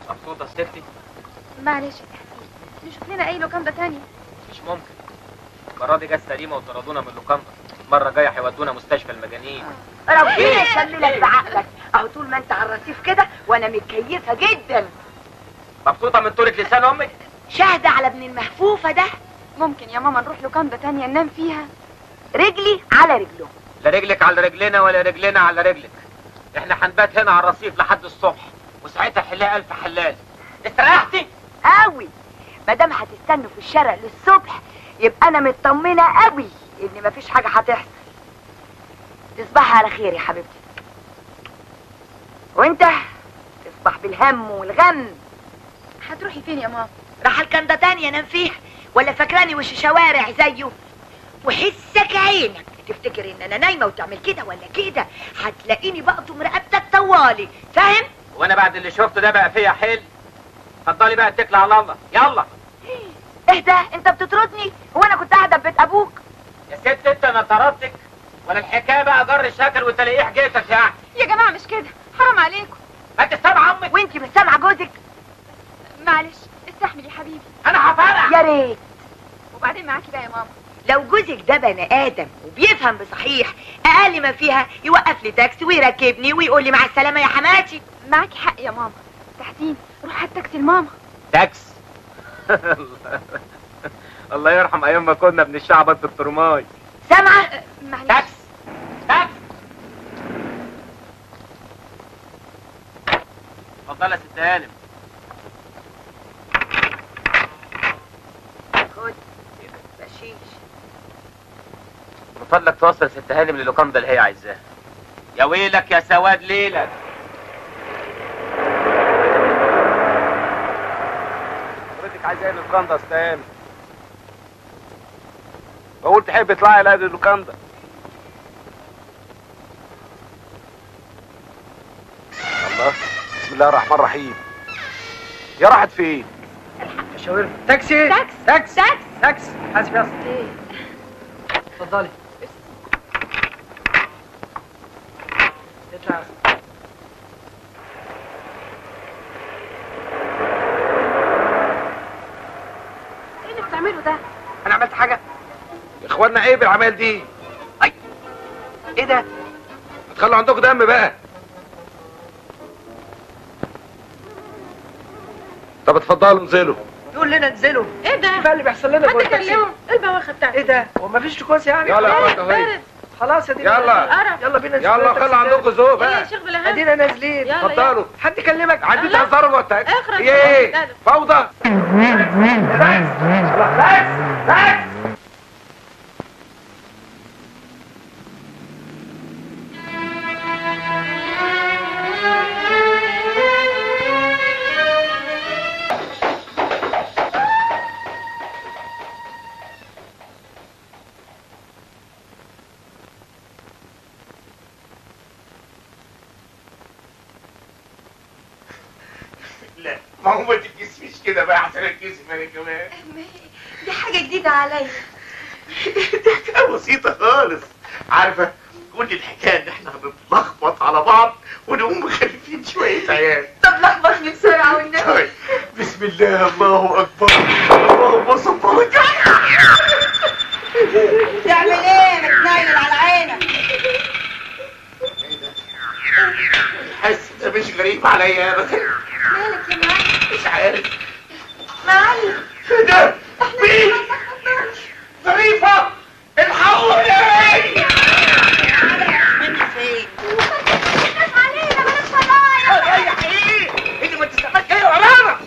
مبسوطه ستي معلش نشوف لنا اي لوكاندا تانية مش ممكن المره دي جت سليمه وطردونا من اللوكاندا المره الجايه هيودونا مستشفى المجانين ربنا يكملك بعقلك اهو طول ما انت على الرصيف كده وانا متكيفه جدا مبسوطه من طولة لسان امك شاهده على ابن المهفوفه ده ممكن يا ماما نروح لوكاندا تانية ننام فيها رجلي على رجله لا رجلك على رجلنا ولا رجلنا على رجلك احنا هنبات هنا على الرصيف لحد الصبح وساعتها حلها الف حلال استريحتي قوي ما دام هتستنوا في الشارع للصبح يبقى انا مطمنه قوي ان مفيش حاجه هتحصل تصبحي على خير يا حبيبتي وانت تصبح بالهم والغم هتروحي فين يا ماما راح الكندا تانية انام فيها ولا فاكراني وش شوارع زيه وحسك عينك تفتكر ان انا نايمه وتعمل كده ولا كده هتلاقيني بقطم رقبتك طوالي فاهم وانا بعد اللي شفته ده بقى فيا حل اتفضلي بقى اتكلي على الله يلا اهدى انت بتطردني هو انا كنت قاعده في بيت ابوك يا ست انت انا طردتك ولا الحكايه بقى جر الشكل وتلاقيه حكايتك يعني يا جماعة مش كده حرام عليكم ما انت سامع امك وانت مش سامعه جوزك معلش استحمل يا حبيبي انا هفرق يا ريت وبعدين معاكي بقى يا ماما لو جوزك ده بني ادم وبيفهم بصحيح اقل ما فيها يوقف لي تاكسي ويركبني ويقول لي مع السلامه يا حماتي معاكي حق يا ماما تحسين روح هات تاكسي لماما تاكس الله يرحم ايام ما كنا بنشعبط في الترماي سامعه أه، معلش تاكس تاكس اتفضل يا ست هانم خد بشيش من فضلك توصل ست هانم للوكاندا اللي هي عايزاها يا ويلك يا سواد ليلك حضرتك عايز ايه اللوكاندا يا استاذ هانم؟ بقول تحب تطلعي لا دي اللوكاندا الله بسم الله الرحمن الرحيم يا راحت فين؟ شاور تاكسي تاكس تاكس تاكس تاكس حاسب يا اسطى اتفضلي اطلع يا اسطى. ايه اللي بتعمله ده انا عملت حاجه يا اخوانا ايه بالعمال دي؟ ايه ده هتخلوا عندكم دم بقى طب اتفضلوا انزلوا يقول لنا انزلوا ايه ده بقى اللي بيحصل لنا جوه حد التاكسي كلمه ايه البواخه بتاعتك ايه ده هو مفيش تكوس يعني يلا يا بارد اخوات اهي بارد خلاص يا دي يلا. قرف. يلا بينا ننزل يلا التاكسي خلوا عندكم ذوق ايه يا بقى شيخ بلهان ادينا نازلين يلا. اتفضلوا حد كلمك عندي لا. تهزروا جوه التاكسي اخرج ايه لا، لا. فوضى لا ما هو ما تتكسفيش كده بقى عشان اتكسف انا كمان دي حاجه جديده عليا دي حكايه بسيطه خالص عارفه كل الحكايه ان احنا هنتلخبط على بعض ونقوم مخلفين شويه عيال طب لخبطني بسرعه والنبي طيب بسم الله الله اكبر اللهم صل على تعمل ايه متنيل على عينك الحس ده مش غريب عليا ابدا مالك يا معلم مش عارف معلم ايه ده مين ظريفه الحقوني مني فين علينا بلاش فضايح رايح ايه انت ما تستناش جاي ورانا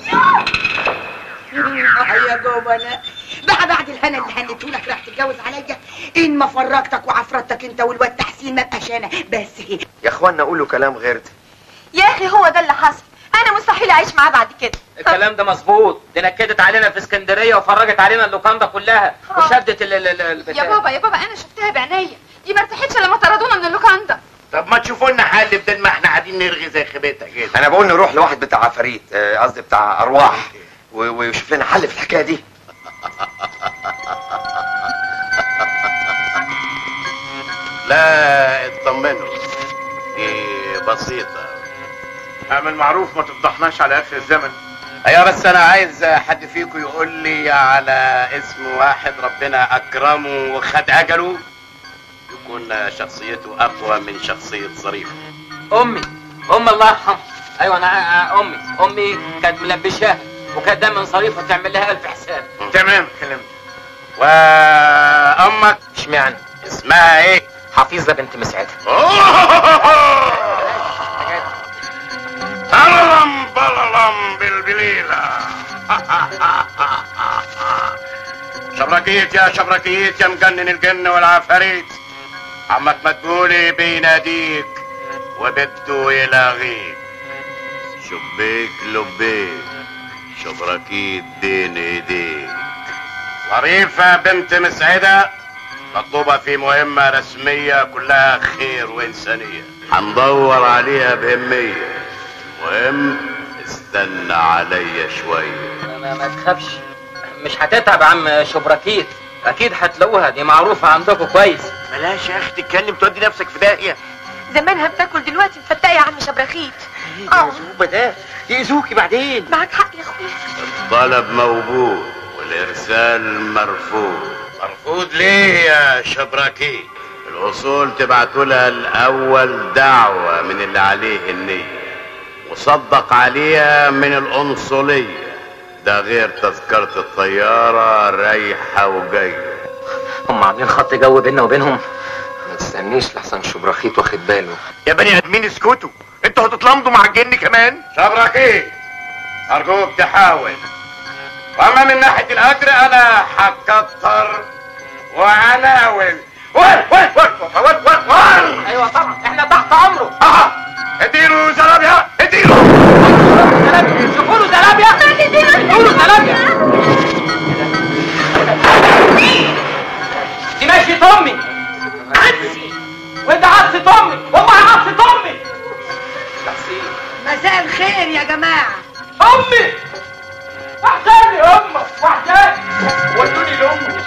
يا جبنة بقى بعد الهنا اللي هنيتهولك راح تتجوز عليا ان ما فرجتك وعفرتك انت والواد تحسين ما بقاش انا بس هي يا اخوانا قولوا كلام غير ده يا اخي هو ده اللي حصل انا مستحيل اعيش معاه بعد كده الكلام ده مظبوط دي نكدت علينا في اسكندريه وفرجت علينا اللوكاندا كلها آه. وشدت ال ال ال- البتاع. يا بابا يا بابا انا شفتها بعينيا دي ما ارتاحتش لما طردونا من اللوكاندا طب ما تشوفوا لنا حل بدل ما احنا قاعدين نرغي زي خبيتها كده انا بقول نروح لواحد بتاع عفاريت آه، قصدي بتاع ارواح و- ويشوف لنا حل في الحكايه دي لا اطمنوا دي بسيطة اعمل معروف ما تفضحناش على اخر الزمن ايوه بس انا عايز حد فيكم يقول لي على اسم واحد ربنا اكرمه وخد اجله يكون شخصيته اقوى من شخصيه ظريف امي ام الله يرحمها ايوه انا آه، امي امي كانت ملبشاها وكانت دايما صريفه تعمل لها الف حساب تمام كلمت وامك اشمعنى اسمها ايه حفيظه بنت مسعده بللم بللم بالبليلة شبركيت يا شبركيت يا مجنن الجن والعفاريت عمك مدبولي بيناديك وبده يلاغيك شبيك لبيك شبركيت بين ايديك ظريفة بنت مسعدة مطلوبة في مهمة رسمية كلها خير وإنسانية هندور عليها بهمية مهم استنى عليا شوية ما, ما تخافش مش هتتعب يا عم شبركيت اكيد هتلاقوها دي معروفه عندكم كويس بلاش يا اخي تتكلم تودي نفسك في داهيه زمانها بتاكل دلوقتي مفتقه يا عم شبرخيت اه ده يأذوكي بعدين معاك حق يا اخويا الطلب موجود والإرسال مرفوض مرفوض ليه يا شبراكي الأصول تبعتوا لها الأول دعوة من اللي عليه النية وصدق عليها من القنصلية ده غير تذكرة الطيارة رايحة وجاية هم عاملين خط جو بيننا وبينهم ما تستنيش لحسن شبرخيت واخد باله يا بني ادمين اسكتوا انتوا هتتلمضوا مع الجن كمان شبراكي أرجوك تحاول وأما من ناحية الأجر أنا هكتر وأناول ول ول ول ول ول ول ايوه طبعا احنا تحت امره آه. اديله زلابيا اديله زلابيا شوفوا له زلابيا ادوا له زلابيا دي ماشية امي عدسي وانت عدسة امي والله عدسة امي مساء الخير يا جماعة امي وحشاني يا امه وحشاني ودوني لامي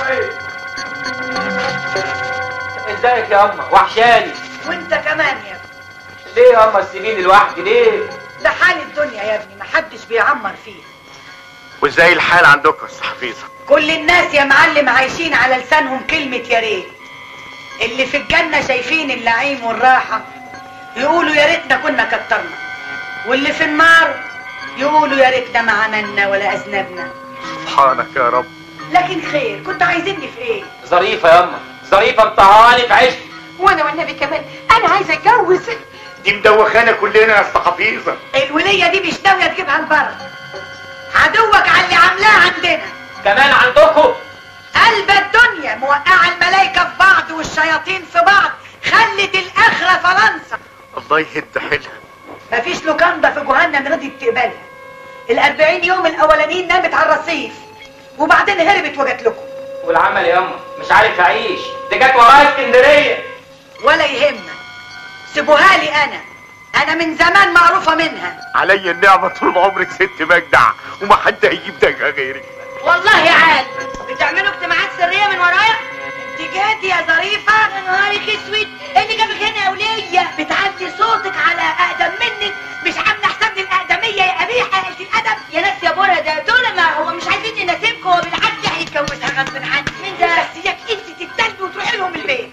ازيك يا امه وحشاني وانت كمان يا ابني ليه يا امه تسيبيني لوحدي ليه ده حال الدنيا يا ابني محدش بيعمر فيها وازاي الحال عندكم يا استاذ حفيظه كل الناس يا معلم عايشين على لسانهم كلمة يا ريت اللي في الجنة شايفين النعيم والراحة يقولوا يا ريتنا كنا كترنا واللي في النار يقولوا يا ريتنا ما عملنا ولا أذنبنا سبحانك يا رب لكن خير كنت عايزيني في ايه ظريفة يا امه ظريفة مطهراني في عشتي وانا والنبي كمان انا عايزه اتجوز دي مدوخانا كلنا يا استاذ حفيظه الولية دي مش ناوية تجيبها لبره عدوك على اللي عاملاه عندنا كمان عندكم قلب الدنيا موقعة الملايكة في بعض والشياطين في بعض خلت الآخرة فرنسا الله يهد حيلها مفيش لوكاندا في جهنم رضيت تقبلها الأربعين يوم الأولانيين نامت على الرصيف وبعدين هربت وجت لكم والعمل يا امه مش عارف اعيش دي جت ورايا اسكندرية ولا يهمك سيبوها لي أنا أنا من زمان معروفة منها عليا النعمه طول عمرك ست مجدع وما حد هيجيب دقه غيرك والله يا عال بتعملوا اجتماعات سرية من ورايا انت جاتي يا ظريفة يا نهارك اسود ايه اللي جابك هنا يا ولية بتعدي صوتك على اقدم منك مش عاملة حساب للاقدمية يا قبيحة قلت الادب يا ناس يا بورا ده دول ما هو مش عايزين يناسبكم هو بالعكس هيتجوزها غصب عنك مين ده بس اياك انت تتلبي وتروحي لهم البيت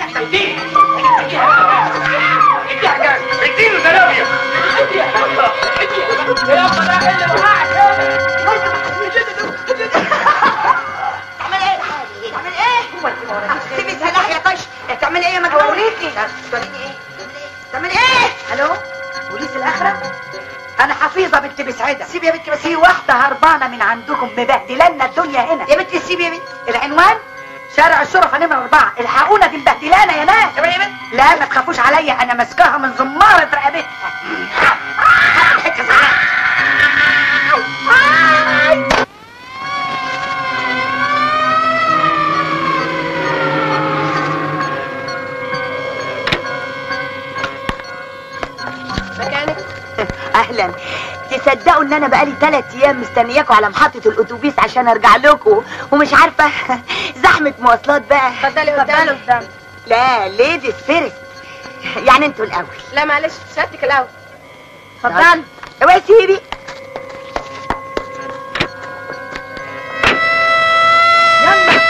اديله زلابيا يا امه ده اللي معاك تعمل ايه تعمل ايه سيبي سلاح يا طش تعمل ايه ما توريكي توريني ايه تعمل ايه الو بوليس الاخره انا حفيظه بنت مسعده سيبي يا بنتي بس في واحده هربانه من عندكم مبهدلانا الدنيا هنا يا بنتي سيبي يا بنتي العنوان شارع الشرفة نمرة أربعة الحقونا دي مبهدلانا يا ناس يا بنتي لا ما تخافوش عليا أنا ماسكاها من زمارة رقبتها حتة زعلان. مكانك اهلا تصدقوا ان انا بقالي ثلاث ايام مستنياكم على محطة الاتوبيس عشان ارجع لكم ومش عارفة زحمة مواصلات بقى اتفضلي قدام قدام لا ليديز فيرست يعني انتوا الاول لا معلش شهادتك الاول اتفضل اوعي سيبي يلا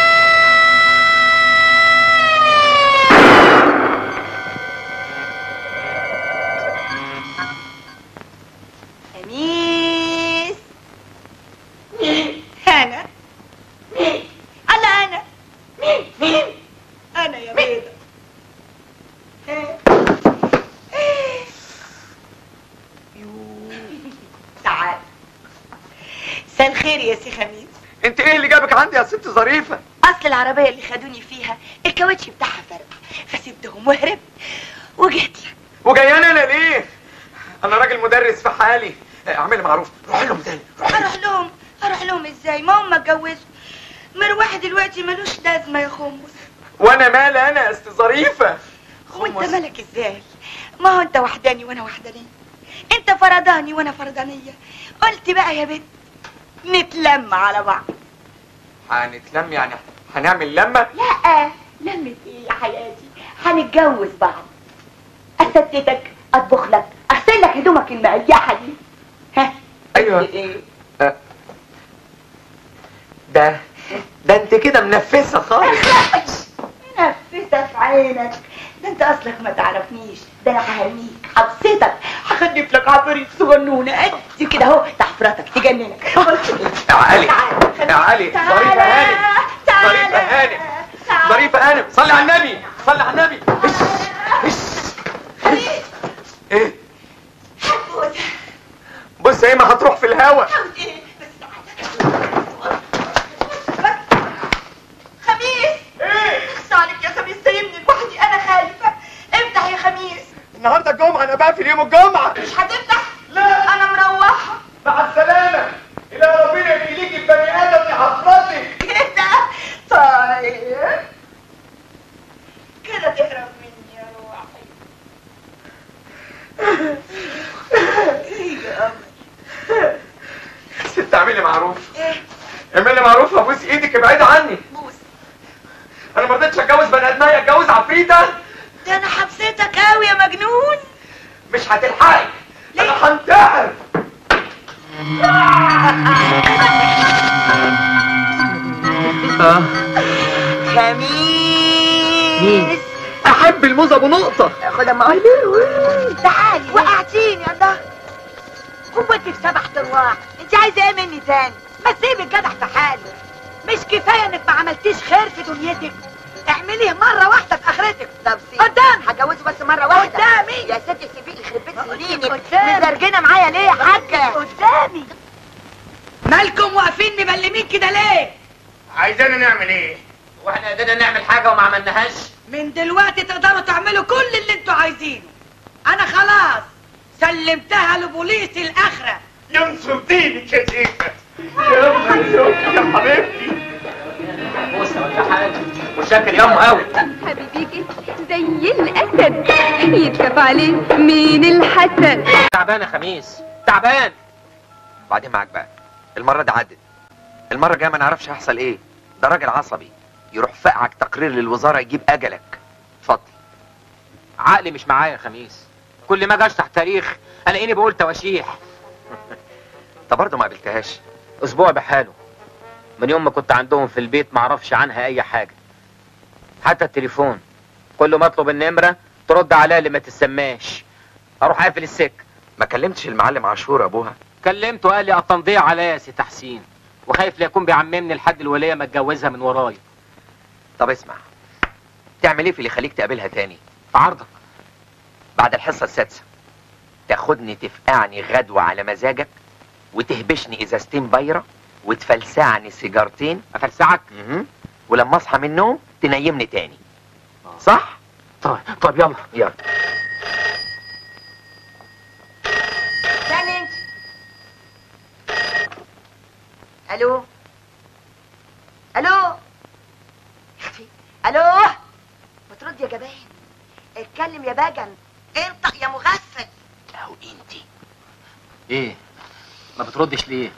أميس مين؟ أنا مين؟ أنا أنا مين؟ مين؟ أنا يا بيضة تعال مساء الخير يا سي خميس انت ايه اللي جابك عندي يا ست ظريفه اصل العربيه اللي خدوني فيها الكاوتش بتاعها فرق فسبتهم وهربت وجيت لك وجاياني انا ليه انا راجل مدرس في حالي اعملي معروف روح لهم تاني روح اروح لهم اروح لهم ازاي ما هم اتجوزوا مروح دلوقتي ملوش لازمه يا خمس وانا مالي انا يا ست ظريفه وانت مالك ازاي ما هو انت وحداني وانا وحدانيه انت فرداني وانا فردانيه قلت بقى يا بنت نتلم على بعض هنتلم يعني هنعمل لمه لا لمة ايه يا حياتي هنتجوز بعض استتك اطبخ لك اغسل لك هدومك المريحه دي ها ايوه ايه ده ده انت كده منفسه خالص نفسها في عينك ده انت اصلك ما تعرفنيش ده انا ههنيك هبسطك هخلف لك عفريت صغنونه قد كده اهو تحفرتك تجننك يا علي يا علي ظريفه هانم ظريفه هانم ظريفه هانم صلي على النبي صلي على النبي هش هش ايه بص ايه ما هتروح في الهوا خميس ايه بس عليك يا خميس سايبني لوحدي انا خايفه افتح يا خميس النهارده الجمعه انا بقفل يوم الجمعه مش هتفتح لا انا مروحه مع السلامه الى ربنا يخليك البني ادم لحضرتك كده طيب كده تهرب مني يا روحي ايه يا قمر ست اعملي معروف ايه اعملي معروف ابوس ايدك ابعدي عني بوس انا ما رضيتش اتجوز بني ادميه اتجوز عفريته ده انا حبستك قوي يا مجنون مش هتلحقي انا هنتحر خميس احب الموز ابو نقطه خد اما اقول تعالي وقعتيني الله هو انت في سبع ارواح انت عايزه ايه مني تاني ما تسيبي الجدع في حاله مش كفايه انك ما عملتيش خير في دنيتك اعمليه مره واحده في اخرتك طب سيبي قدامي هجوزه بس مره واحده قدامي يا ستي سيبيه يخرب بيت سنينك مزرجنه معايا ليه يا حاجه قدامي مالكم واقفين مبلمين كده ليه عايزانا نعمل ايه واحنا قدرنا نعمل حاجه وما عملناهاش من دلوقتي تقدروا تعملوا كل اللي انتوا عايزينه انا خلاص سلمتها لبوليس الاخره ينصر دينك يا شيخة يا ابني يا حبيبتي بوسه ولا حاجه متشكر ياما قوي حبيبيكي زي الاسد يتكف عليه مين الحسد تعبان يا خميس تعبان بعدين معاك بقى المره دي عدت المره الجايه ما نعرفش هيحصل ايه ده راجل عصبي يروح فقعك تقرير للوزاره يجيب اجلك اتفضل عقلي مش معايا يا خميس كل ما اجي اشرح تاريخ الاقيني بقول تواشيح انت برضه ما قابلتهاش اسبوع بحاله من يوم ما كنت عندهم في البيت ما اعرفش عنها اي حاجه حتى التليفون كل ما اطلب النمره ترد عليا اللي ما تسماش اروح اقفل السك ما كلمتش المعلم عاشور ابوها كلمته قال لي التنضيع عليا يا سي تحسين وخايف لا يكون بيعممني لحد الوليه ما اتجوزها من ورايا طب اسمع تعمل ايه في اللي يخليك تقابلها تاني في عرضك بعد الحصه السادسه تاخدني تفقعني غدوه على مزاجك وتهبشني ازازتين بيره وتفلسعني سيجارتين افلسعك مهم. ولما اصحى من النوم تنيمني تاني صح طيب طب يلا يلا ثاني انت الو الو اختي الو ما ترد يا جبان اتكلم يا باجن انطق يا مغفل لو انتي ايه ما بتردش ليه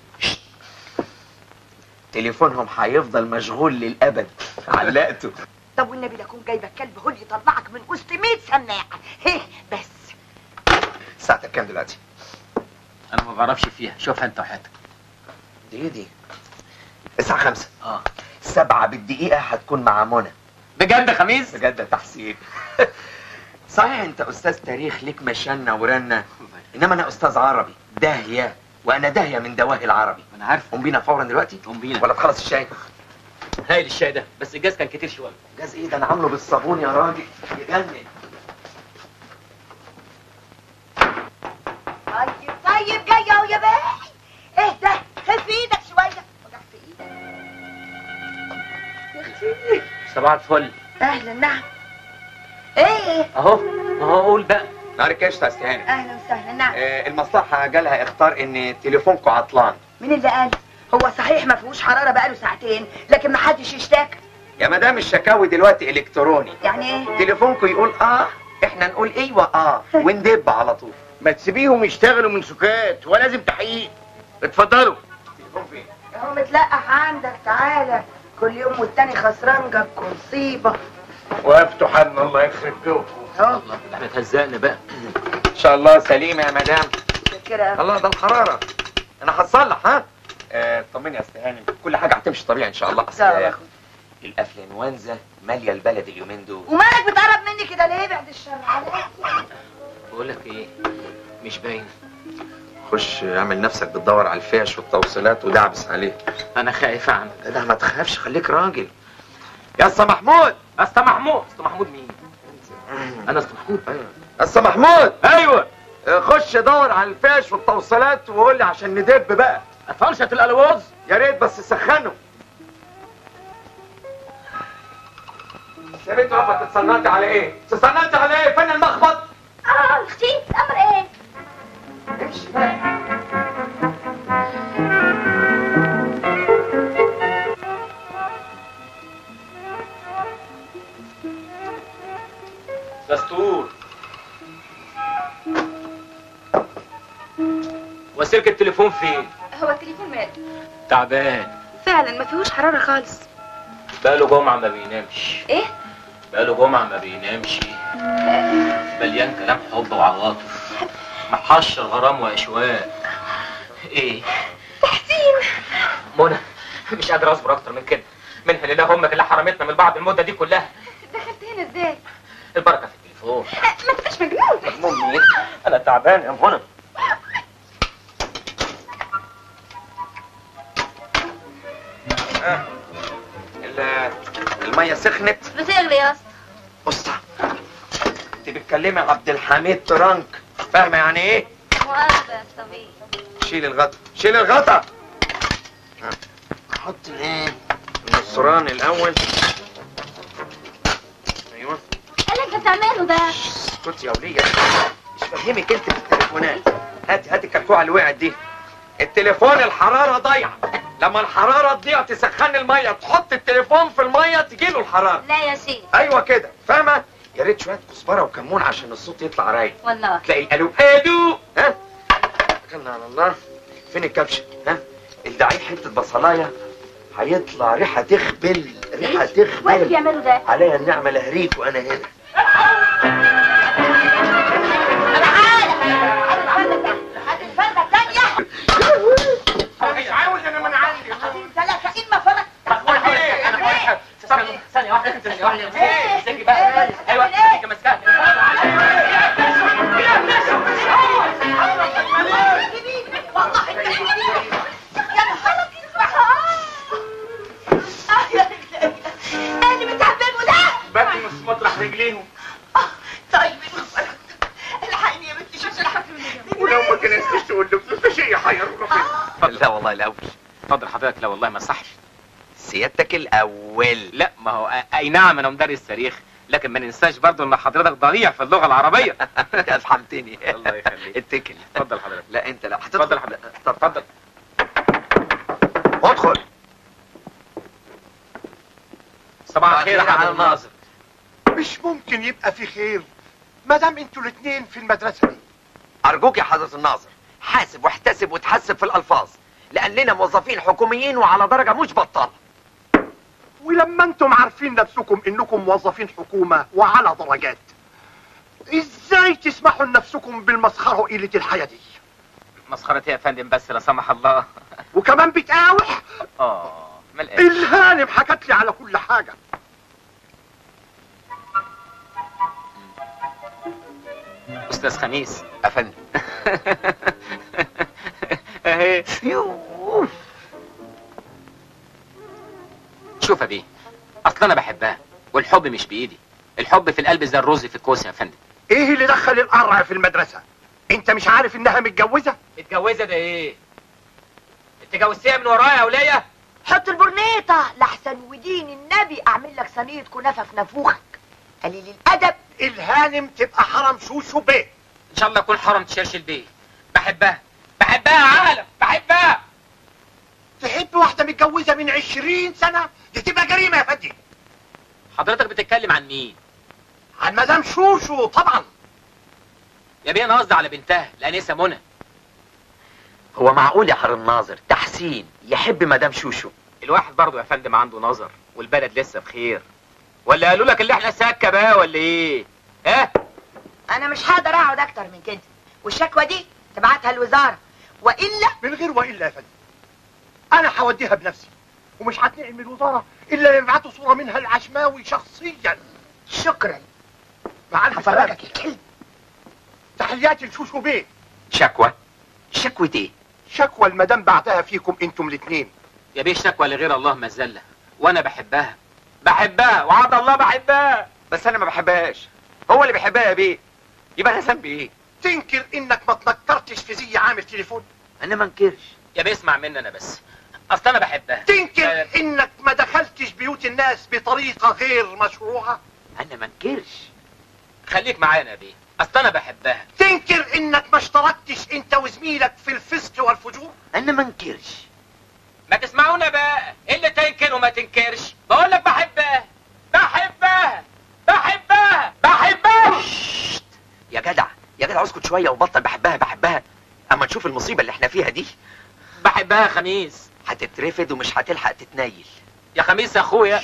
تليفونهم هيفضل مشغول للابد علقته طب والنبي ده اكون جايبه كلب هو يطلعك من وسط 100 سماعه هيه بس ساعتك كام دلوقتي انا ما بعرفش فيها شوفها انت وحياتك دي دي الساعة خمسة اه سبعة بالدقيقة هتكون مع منى بجد يا خميس بجد يا تحسين صحيح انت استاذ تاريخ ليك مشانة ورنة انما انا استاذ عربي داهية وانا داهية من دواهي العربي انا عارف قوم بينا فورا دلوقتي قوم بينا ولا تخلص الشاي هايل الشاي ده بس الجاز كان كتير شويه جاز ايه ده انا عامله بالصابون يا راجل يجنن طيب طيب جايه اهو يا باي اهدى خف ايدك شويه وجعت ايدك صباح الفل اهلا نعم ايه اهو اهو قول بقى نهار كاش استهاني اهلا وسهلا نعم آه المصلحة جالها اختار ان تليفونكم عطلان مين اللي قال هو صحيح ما فيهوش حراره بقاله ساعتين لكن ما حدش يشتكى يا مدام الشكاوي دلوقتي الكتروني يعني ايه تليفونكم يقول اه احنا نقول ايوه اه وندب على طول ما تسيبيهم يشتغلوا من سكات ولازم تحقيق اتفضلوا تليفون فين هو متلقح عندك تعالى كل يوم والتاني خسران جابكم مصيبه وقفتوا حالنا الله يخرب بيوتكم اهو احنا اتهزقنا بقى ان شاء الله سليمة يا مدام كده الله ده الحرارة انا هتصلح ها آه، طمني يا استهاني كل حاجة هتمشي طبيعي ان شاء الله اصل طبعا. الافلانوانزا مالية البلد اليومين دول ومالك بتقرب مني كده ليه بعد الشر عليك بقول لك ايه مش باين خش اعمل نفسك بتدور على الفيش والتوصيلات ودعبس عليه انا خايف عنك لا ده ما تخافش خليك راجل يا اسطى محمود اسطى محمود اسطى محمود مين انا اسطى محمود ايوه اسطى محمود ايوه آه، خش دور على الفيش والتوصيلات وقول لي عشان ندب بقى فرشة الالوز يا ريت بس سخنه يا بنت واقفه تتصنعتي على ايه؟ تتصنعتي على ايه؟ فين المخبط؟ اه اختي امر ايه امشي بقى دستور وسلك التليفون فين هو التليفون ماله تعبان فعلا ما فيهوش حراره خالص بقاله جمعة ما بينامش ايه بقاله جمعة ما بينامش مليان كلام حب وعواطف محشر غرام واشواق ايه تحسين منى مش قادر اصبر اكتر من كده منها لله امك اللي حرمتنا من بعض المدة دي كلها دخلت هنا ازاي البركة في التليفون ما تبقاش مجنون مجنون مين انا تعبان يا منى ال- المية سخنت بتغلي يا اسطى اسطى انت بتكلمي عبد الحميد ترانك فاهمة يعني ايه؟ مؤاخذة يا صبي شيل الغطا شيل الغطا حط الايه؟ النصران الاول ايوه ايه اللي انت بتعمله ده اسكت يا ولية مش فاهمك انت في التليفونات هات هات الكلكوعة اللي وقعت دي التليفون الحرارة ضايعة لما الحرارة تضيع تسخن المية تحط التليفون في المية تجيله الحرارة لا يا شيخ ايوه كده فاهمة يا ريت شوية كزبرة وكمون عشان الصوت يطلع رايق والله تلاقي الالو الو ها توكلنا على الله فين الكبشه ها الدعي حته بصلايه هيطلع ريحه تخبل ريحه وايه اللي تخبل بيعملوا ده عليا النعمه لهريك وانا هنا هات الفردة التانية مش عاوز انا من عندي ثلاثة إن ما فرق ثانية ثانية واحدة ثانية واحدة إيه؟ امسكي بقى إيه؟ ايوه إيه؟ امسكي ماسكاها والله انت يا نهارك ايه اللي بتعمله ده؟ باكل مش مطرح رجليهم طيب المفرق الحقني يا بنتي شوفي الحقني ولو ما كنتش تقول له فلوس شيء حيروا لا والله الاول اتفضل حضرتك لا والله ما صحش سيادتك الاول لا ما هو اي نعم انا مدرس تاريخ لكن ما ننساش برضو ان حضرتك ضريع في اللغة العربية افهمتني الله يخليك. اتكل اتفضل حضرتك لا انت لا اتفضل حضرتك طب اتفضل ادخل صباح الخير يا حضرة الناظر مش ممكن يبقى في خير ما دام انتوا الاثنين في المدرسه دي ارجوك يا حضرة الناظر حاسب واحتسب وتحسب في الالفاظ لان لنا موظفين حكوميين وعلى درجة مش بطالة ولما انتم عارفين نفسكم انكم موظفين حكومه وعلى درجات ازاي تسمحوا لنفسكم بالمسخره وقله الحياه دي مسخرة يا فندم بس لا سمح الله وكمان بتقاوح اه ملقاش الهانم حكت لي على كل حاجه استاذ خميس افندم اهي يوه. شوف يا بيه اصل انا بحبها والحب مش بايدي الحب في القلب زي الرز في الكوسه يا فندم ايه اللي دخل القرع في المدرسه انت مش عارف انها متجوزه متجوزه ده ايه انت جوزتيها من ورايا يا وليه حط البرنيطة لحسن ودين النبي اعمل لك صينية كنافة في نافوخك قليل الادب الهانم تبقى حرم شوشو بيه ان شاء الله اكون حرم تشرشل بيه بحبها بحبها يا عالم بحبها تحب واحده متجوزه من عشرين سنه دي تبقى جريمه يا فندم حضرتك بتتكلم عن مين عن مدام شوشو طبعا يا بيه انا قصدي على بنتها الانسه منى هو معقول يا حر الناظر تحسين يحب مدام شوشو الواحد برضه يا فندم عنده نظر والبلد لسه بخير ولا قالوا لك اللي احنا سكه بقى ولا ايه ها انا مش هقدر اقعد اكتر من كده والشكوى دي تبعتها الوزارة والا من غير والا يا فندم انا هوديها بنفسي ومش هتنقل من الوزاره الا يبعتوا صوره منها العشماوي شخصيا شكرا مع الف سلامه هفرجك الكلب تحياتي لشوشو بيه شكوى شكوى ايه شكوى المدام بعتها فيكم انتم الاثنين يا بيه شكوى لغير الله مذله وانا بحبها بحبها وعد الله بحبها بس انا ما بحبهاش هو اللي بيحبها يا بيه يبقى انا ذنبي ايه تنكر انك ما تنكرتش في زي عامل تليفون انا ما انكرش يا بيه اسمع مني انا بس اصل انا بحبها تنكر آه. انك ما دخلتش بيوت الناس بطريقه غير مشروعه انا ما انكرش خليك معانا يا بيه اصل انا بحبها تنكر انك ما اشتركتش انت وزميلك في الفسق والفجور انا ما انكرش ما تسمعونا بقى إيه اللي تنكر وما تنكرش بقول لك بحبها بحبها بحبها بحبها شت. يا جدع يا جدع اسكت شويه وبطل بحبها بحبها اما نشوف المصيبه اللي احنا فيها دي بحبها يا خميس هتترفد ومش هتلحق تتنيل يا خميس يا اخويا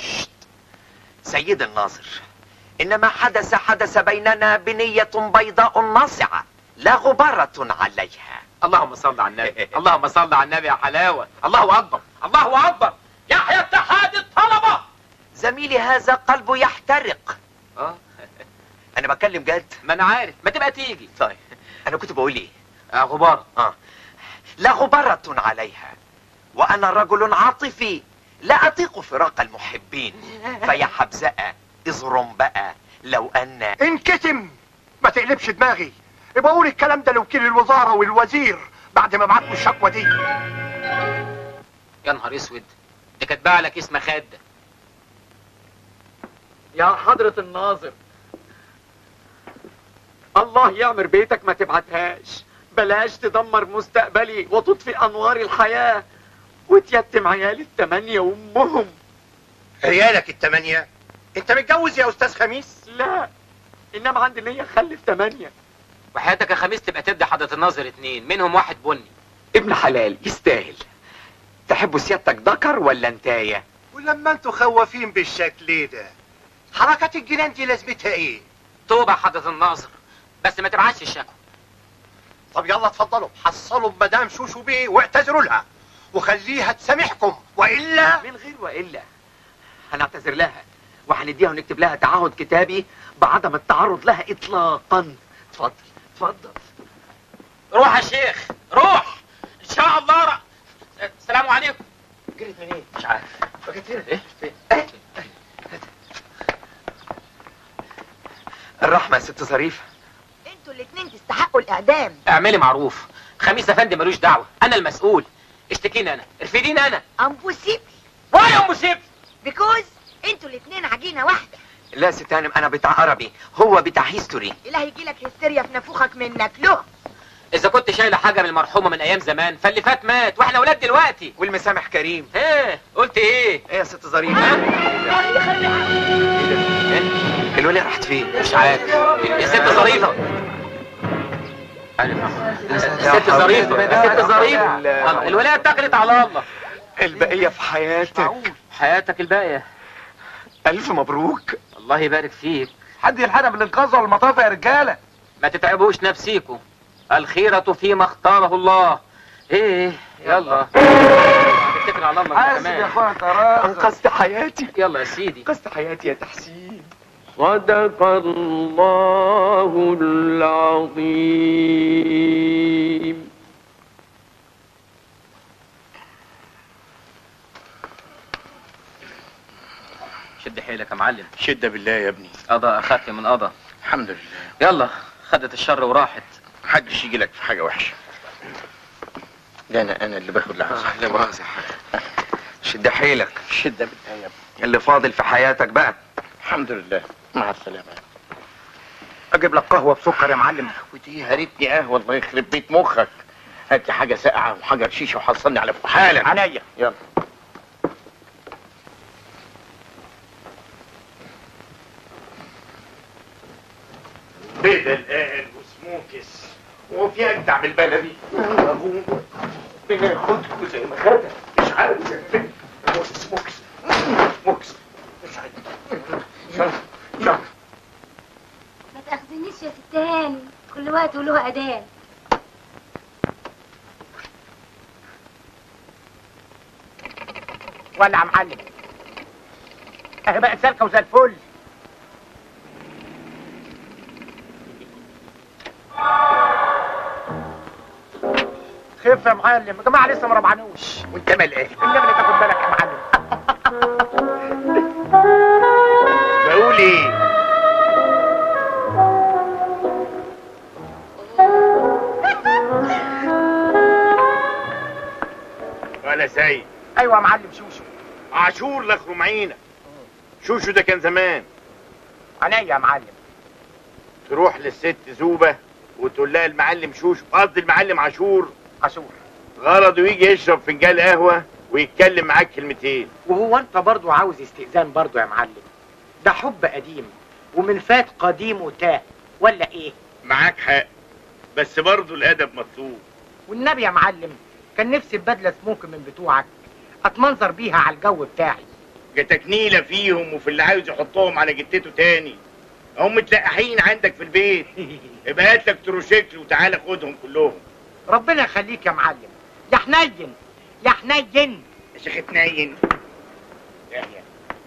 سيد الناظر انما حدث حدث بيننا بنيه بيضاء ناصعه لا غباره عليها اللهم صل على النبي اللهم صل على النبي يا حلاوه الله اكبر الله اكبر يحيى اتحاد الطلبه زميلي هذا قلبه يحترق اه انا بتكلم جد ما انا عارف ما تبقى تيجي طيب انا كنت بقول ايه آه غبار اه لا غبرة عليها وانا رجل عاطفي لا اطيق فراق المحبين فيا حبزقة اظرم بقى لو ان انكتم ما تقلبش دماغي يبقى قول الكلام ده لوكيل الوزاره والوزير بعد ما بعتوا الشكوى دي يا نهار اسود دي كاتبه على كيس مخده يا حضرة الناظر الله يعمر بيتك ما تبعتهاش بلاش تدمر مستقبلي وتطفي انوار الحياة وتيتم عيالي التمانية وامهم عيالك التمانية انت متجوز يا استاذ خميس لا انما عندي نية اخلف تمانية وحياتك يا خميس تبقى تدي حضرة الناظر اتنين منهم واحد بني ابن حلال يستاهل تحبوا سيادتك ذكر ولا انتايه ولما انتوا خوافين بالشكل ده حركات الجنان دي لازمتها ايه توبة حضرة الناظر بس ما تبعتش الشكوى طب يلا اتفضلوا حصلوا بمدام شوشو بيه واعتذروا لها وخليها تسامحكم والا من غير والا هنعتذر لها وهنديها ونكتب لها تعهد كتابي بعدم التعرض لها اطلاقا اتفضل اتفضل روح يا شيخ روح ان شاء الله ر... السلام عليكم جريت منين مش عارف بقيت هنا ايه الرحمة يا ست ظريفة انتوا الاتنين تستحقوا الاعدام اعملي معروف خميس افندي ملوش دعوة انا المسؤول اشتكيني انا ارفديني انا امبوسيبل واي يا ام سيف بيكوز انتوا الاتنين عجينة واحدة لا يا ست هانم انا بتاع عربي هو بتاع هيستوري اله يجيلك هستيريا في نافوخك منك له اذا كنت شايله حاجه من المرحومه من ايام زمان فاللي فات مات واحنا ولاد دلوقتي والمسامح كريم ايه قلت ايه ايه يا ست ظريفة ايه ده إيه؟ الولية راحت فين مش عارف يا ست ظريفه يا ست ظريفه يا ست ظريفه الله، الولايه اتكلت على الله البقية في حياتك حياتك الباقيه الف مبروك الله يبارك فيك حد يلحقنا بالانقاذ ولا المطاف يا رجاله ما تتعبوش نفسيكم الخيرة فيما اختاره الله ايه يلا اتكل على الله انت حاسب يا كمان اخويا ترى انقذت حياتي يلا يا سيدي انقذت حياتي يا تحسين صدق الله العظيم شد حيلك يا معلم شدة بالله يا ابني قضى اخف من قضى الحمد لله يلا خدت الشر وراحت محدش يجي لك في حاجة وحشة ده انا انا اللي باخد لحظة لا مؤاخذة يا حاج شد حيلك شدة بالله يا ابني اللي فاضل في حياتك بقى الحمد لله مع السلامة اجيب لك قهوه بسكر يا معلم ودي هرتني قهوة الله يخرب بيت مخك هات لي حاجة ساقعة وحجر شيشة وحصلني على فوق حالا عينيا يلا بدل قال وسموكس هو في اجدع من البلدي ابوه بناخدكوا زي ما خدها مش عارف يا بنت هو سموكس سموكس مش عارف يلا يلا ما تاخذنيش يا ست هاني كل وقت وله اذان ولا يا معلم اهي بقت سالكه وزي الفل خف يا معلم يا جماعه لسه ما ربعنوش وانت مال ايه النبي اللي تاخد بالك يا معلم بقول ايه ولا سيد ايوه يا معلم شوشو عاشور لخرم عينك شوشو ده كان زمان عينيا يا معلم تروح للست زوبة وتقول لها المعلم شوشو قصدي المعلم عاشور عاشور غرضه يجي يشرب فنجان قهوة ويتكلم معاك كلمتين وهو انت برضو عاوز استئذان برضو يا معلم ده حب قديم ومن فات قديم وتاه ولا ايه معاك حق بس برضه الادب مطلوب والنبي يا معلم كان نفسي ببدله سموك من بتوعك اتمنظر بيها على الجو بتاعي جاتك نيلة فيهم وفي اللي عاوز يحطهم على جتته تاني هم متلقحين عندك في البيت يبقى هات لك تروشيكل وتعالى خدهم كلهم ربنا يخليك يا معلم يا حنين يا حنين يا شيخ اتنين يحيى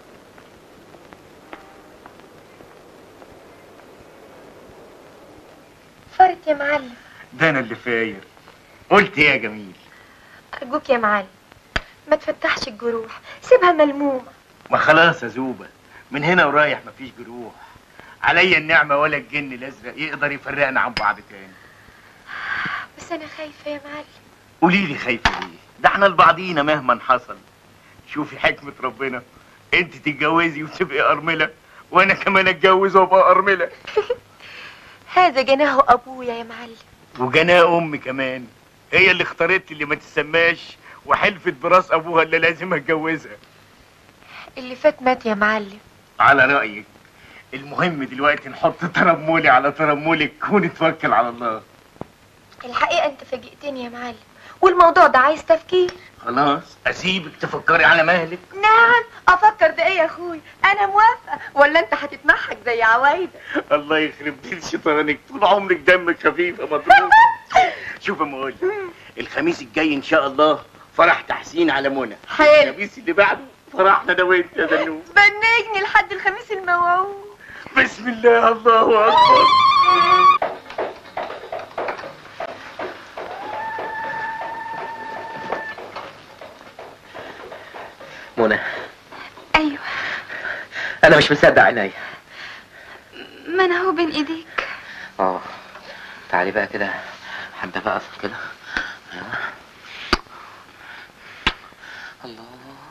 فرت يا معلم ده انا اللي فاير قلت ايه يا جميل ارجوك يا معلم ما تفتحش الجروح سيبها ملمومه ما خلاص يا زوبة من هنا ورايح مفيش جروح عليا النعمة ولا الجن الازرق يقدر يفرقنا عن بعض تاني بس انا خايفه يا معلم قولي لي خايفة ليه ده احنا لبعضينا مهما حصل شوفي حكمة ربنا انت تتجوزي وتبقي ارملة وانا كمان اتجوز وابقى ارملة هذا جناه ابويا يا معلم وجناه امي كمان هي اللي اختارت اللي ما تسماش وحلفت براس ابوها اللي لازم اتجوزها اللي فات مات يا معلم على رأيك المهم دلوقتي نحط ترمولي على ترمولك ونتوكل على الله الحقيقه انت فاجئتني يا معلم والموضوع ده عايز تفكير خلاص اسيبك تفكري على مهلك نعم افكر ده ايه يا اخوي انا موافقه ولا انت هتتمحك زي عوايده الله يخرب بيت شيطانك طول عمرك دمك خفيف يا مضروب شوف يا مقول الخميس الجاي ان شاء الله فرح تحسين على منى حلو الخميس اللي بعده فرحنا انا وانت يا دنوب بنجني لحد الخميس الموعود بسم الله الله اكبر منى ايوه انا مش مصدق عينيا ما انا هو بين ايديك اه تعالي بقى كده حبه بقى اقف كده ايوه الله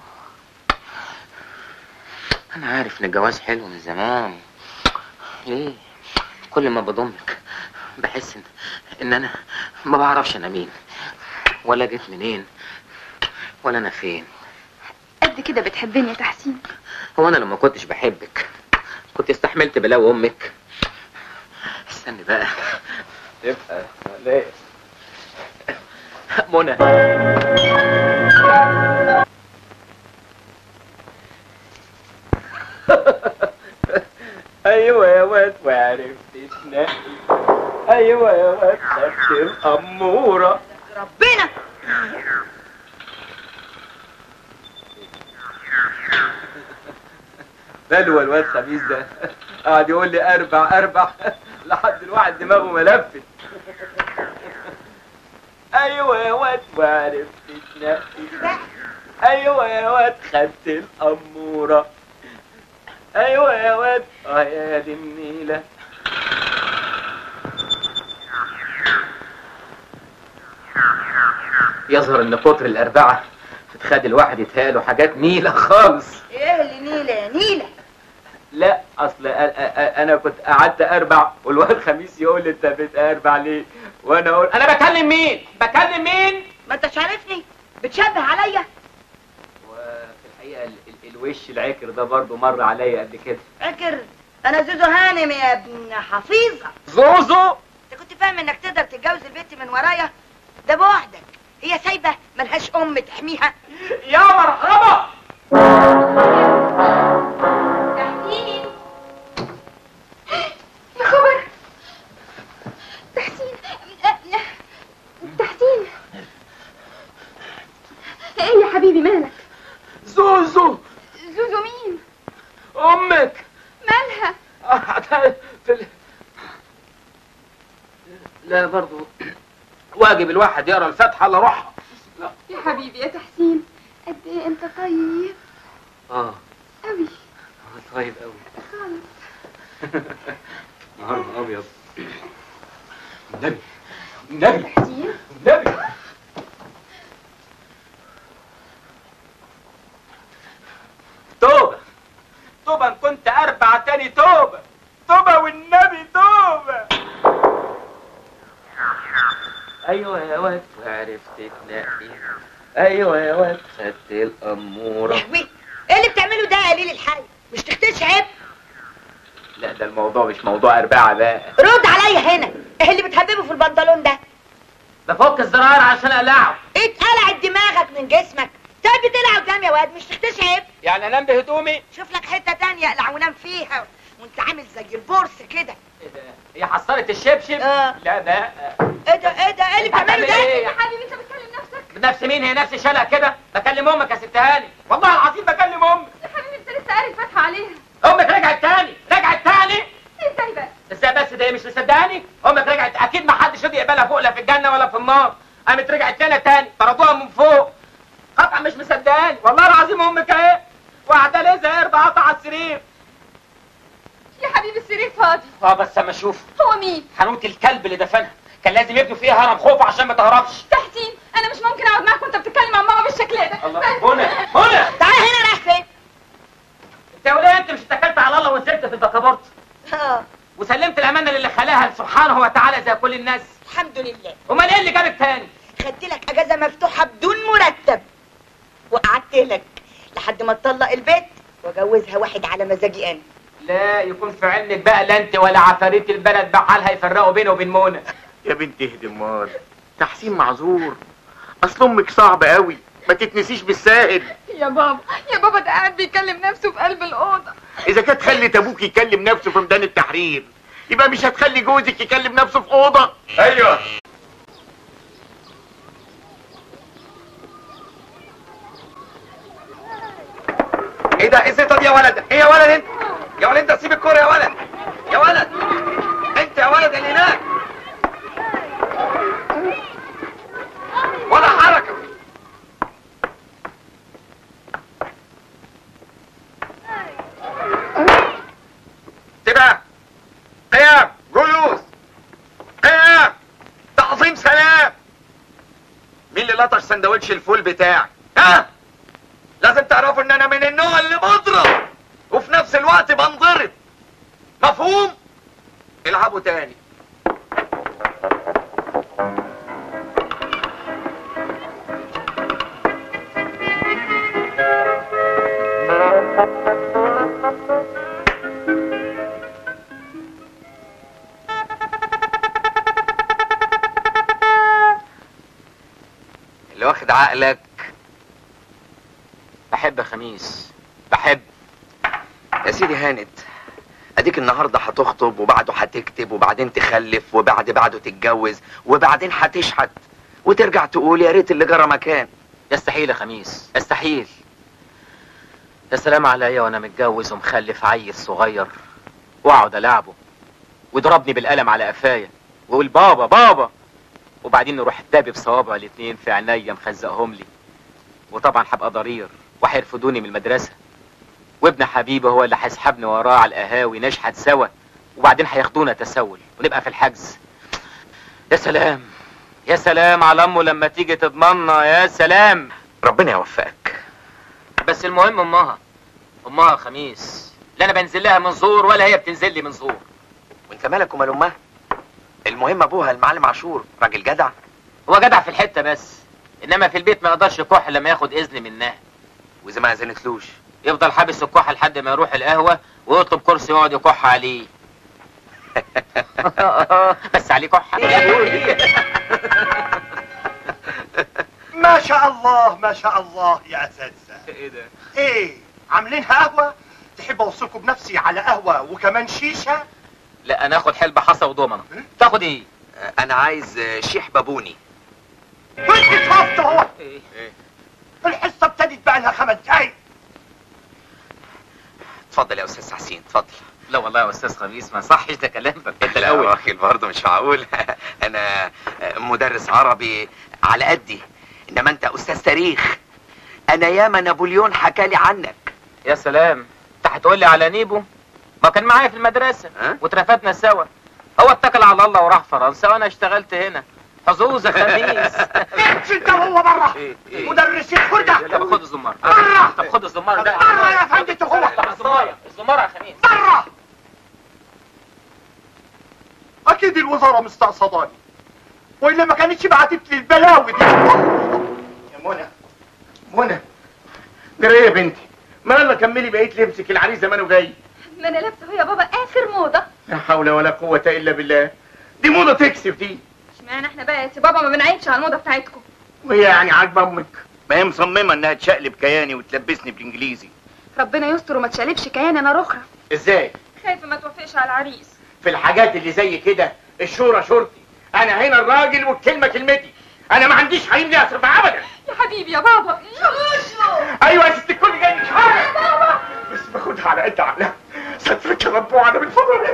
انا عارف ان الجواز حلو من زمان ليه كل ما بضمك بحس ان ان انا ما بعرفش انا مين ولا جيت منين ولا انا فين قد كده بتحبني يا تحسين هو انا لما كنتش بحبك كنت استحملت بلاوي امك استني بقى يبقى ليه منى ايوه يا واد وعرفت تنقي ايوه يا واد خدت الاموره ربنا بلوى الواد خميس ده قاعد يقول لي اربع اربع لحد الواحد دماغه ملفت ايوه يا واد وعرفت تنقي ايوه يا واد خدت الاموره ايوه يا واد اه يا دي النيله يظهر ان كتر الاربعه بتخلي الواحد يتهيأله حاجات نيله خالص ايه اللي نيله يا نيله لا اصل أ- أ- أ- انا كنت قعدت اربع والواد خميس يقول لي انت بتاربع ليه وانا اقول انا بكلم مين بكلم مين ما انتش عارفني بتشبه عليا وفي الحقيقه ال ال الوش العكر ده برضه مر عليا قبل كده فاكر انا زوزو هانم يا ابن حفيظه زوزو انت كنت فاهم انك تقدر تتجوز البنت من ورايا ده بوحدك هي سايبه ملهاش ام تحميها يا مرحبا تحسين يا خبر تحسين تحسين ايه يا حبيبي مالك زوزو زوزو مين امك مالها آه، في ال... لا برضه واجب الواحد يقرا الفاتحه الا روحها يا حبيبي يا تحسين قد ايه انت طيب اه قوي طيب قوي خالص نهار ابيض النبي النبي تحسين النبي توبة توبة إن كنت أربع تاني توبة توبة والنبي توبة أيوة يا واد وعرفت تنقي أيوة يا واد خدت الأمورة لهوي ايه اللي بتعمله ده يا قليل الحي مش تختش عيب لا ده الموضوع مش موضوع أربعة بقى رد عليا هنا ايه اللي بتهببه في البنطلون ده بفك الزراير عشان أقلعه اتقلعت دماغك من جسمك طيب بتقلع قدام يا واد مش تختش عيب يعني أنام بهدومي شوف لك حته تانية اقلع ونام فيها وانت عامل زي البورس كده إيه ده؟ هي حصلت الشبشب؟ آه. لا ده ايه ده ايه ده ايه اللي بتعمله ده إيه؟ يا حبيبي انت بتكلم نفسك نفس مين هي نفس شلق كده بكلم امك يا ست هاني والله العظيم بكلم امك يا حبيبي انت لسه قاري الفاتحه عليها امك رجعت تاني رجعت تاني ازاي بقى ازاي بس ده هي مش مصدقاني امك رجعت اكيد ما حدش راضي يقبلها فوق لا في الجنه ولا في النار قامت رجعت لنا تاني طردوها من فوق قطعا مش مصدقاني والله العظيم امك اهي وقاعده ليه زي قرد قطع على السرير يا حبيبي السرير فاضي اه بس اما اشوف هو مين حنوت الكلب اللي دفنها كان لازم يبنوا فيها هرم خوف عشان ما تهربش تحسين انا مش ممكن اقعد معاك وانت بتتكلم عن ماما بالشكل ده الله بس- هنا هنا تعال هنا رايح فين انت يا وليه انت مش اتكلت على الله وسبت في البكابورت اه وسلمت الامانه للي خلاها سبحانه وتعالى زي كل الناس الحمد لله امال ايه اللي جابك تاني خدت لك اجازه مفتوحه بدون مرتب وقعدت لك لحد ما تطلق البيت واجوزها واحد على مزاجي انا لا يكون في علمك بقى لا انت ولا عفاريت البلد بحالها يفرقوا بينه وبين منى يا بنت اهدي امال تحسين معذور اصل امك صعبه قوي ما تتنسيش بالساهل يا بابا يا بابا ده قاعد بيكلم نفسه في قلب الاوضه اذا كانت خلت ابوك يكلم نفسه في ميدان التحرير يبقى مش هتخلي جوزك يكلم نفسه في اوضه ايوه ايه ده ايه الزيطه دي يا ولد ايه يا ولد انت يا ولد انت سيب الكوره يا ولد يا ولد انت يا ولد اللي هناك ولا حركه كده قيام جلوس قيام تعظيم سلام مين اللي لطش سندوتش الفول بتاعي ها لازم تعرفوا ان انا من النوع اللي بضرب وفي نفس الوقت بنضرب مفهوم العبوا تاني اللي واخد عقلك بحب خميس بحب يا سيدي هانت اديك النهارده هتخطب وبعده هتكتب وبعدين تخلف وبعد بعده تتجوز وبعدين هتشحت وترجع تقول يا ريت اللي جرى مكان يستحيل يا خميس يستحيل يا سلام عليا وانا متجوز ومخلف عيل صغير واقعد العبه ويضربني بالقلم على قفايا ويقول بابا بابا وبعدين نروح دابي بصوابعه الاتنين في عينيا مخزقهم لي وطبعا هبقى ضرير وهيرفضوني من المدرسه وابن حبيبي هو اللي هيسحبني وراه على القهاوي نشحت سوا وبعدين هياخدونا تسول ونبقى في الحجز يا سلام يا سلام على امه لما تيجي تضمنا يا سلام ربنا يوفقك بس المهم امها امها خميس لا انا بنزل لها من زور ولا هي بتنزل لي من زور وانت مالك ومال امها المهم ابوها المعلم عاشور راجل جدع هو جدع في الحته بس انما في البيت ما يقدرش يكح لما ياخد اذن منها واذا ما اذنتلوش يفضل حابس الكحه لحد ما يروح القهوه ويطلب كرسي يقعد يكح عليه بس عليه كحه ما شاء الله ما شاء الله يا اساتذه ايه ده ايه عاملينها قهوه تحب اوصلكم بنفسي على قهوه وكمان شيشه لا انا اخد حلبة حصى وضمنه تاخد ايه انا عايز شيح بابوني وانت اتفضل اهو ايه الحصه ابتدت بقى لها خمس دقايق اتفضل يا استاذ حسين اتفضل لا والله يا استاذ خميس ما صحش ده كلام انت لا الاول واخي برضه مش معقول انا مدرس عربي على قدي انما انت استاذ تاريخ انا ياما نابليون حكالي عنك يا سلام انت هتقول لي على نيبو ما كان معايا في المدرسه ها؟ واترفدنا سوا هو اتكل على الله وراح فرنسا وانا اشتغلت هنا حظوظ يا خميس امشي انت وهو بره إيه، إيه. مدرس الخردة طب خد الزمار بره طب خد الزمار ده بره يا فندم انت هو طب الزمار الزمار يا خميس بره اكيد الوزاره مستقصداني والا ما كانتش بعتت لي البلاوي دي يا منى منى جري يا بنتي ما يلا كملي بقيت لبسك العريس زمانه جاي ما انا لابسه يا بابا اخر موضه لا حول ولا قوه الا بالله دي موضه تكسب دي اشمعنى احنا بقى يا سي بابا ما بنعيبش على الموضه بتاعتكم وهي يعني عاجبه امك ما هي مصممه انها تشقلب كياني وتلبسني بالانجليزي ربنا يستر وما تشالبش كيان انا رخرة ازاي خايفه ما توافقش على العريس في الحاجات اللي زي كده الشورى شورتي انا هنا الراجل والكلمه كلمتي انا ما عنديش حريم لي اصرف ابدا يا حبيبي يا بابا ايوه يا ست الكل جاي مش حاجه بس باخدها على قد عقلها سترك ربوع انا بالفضل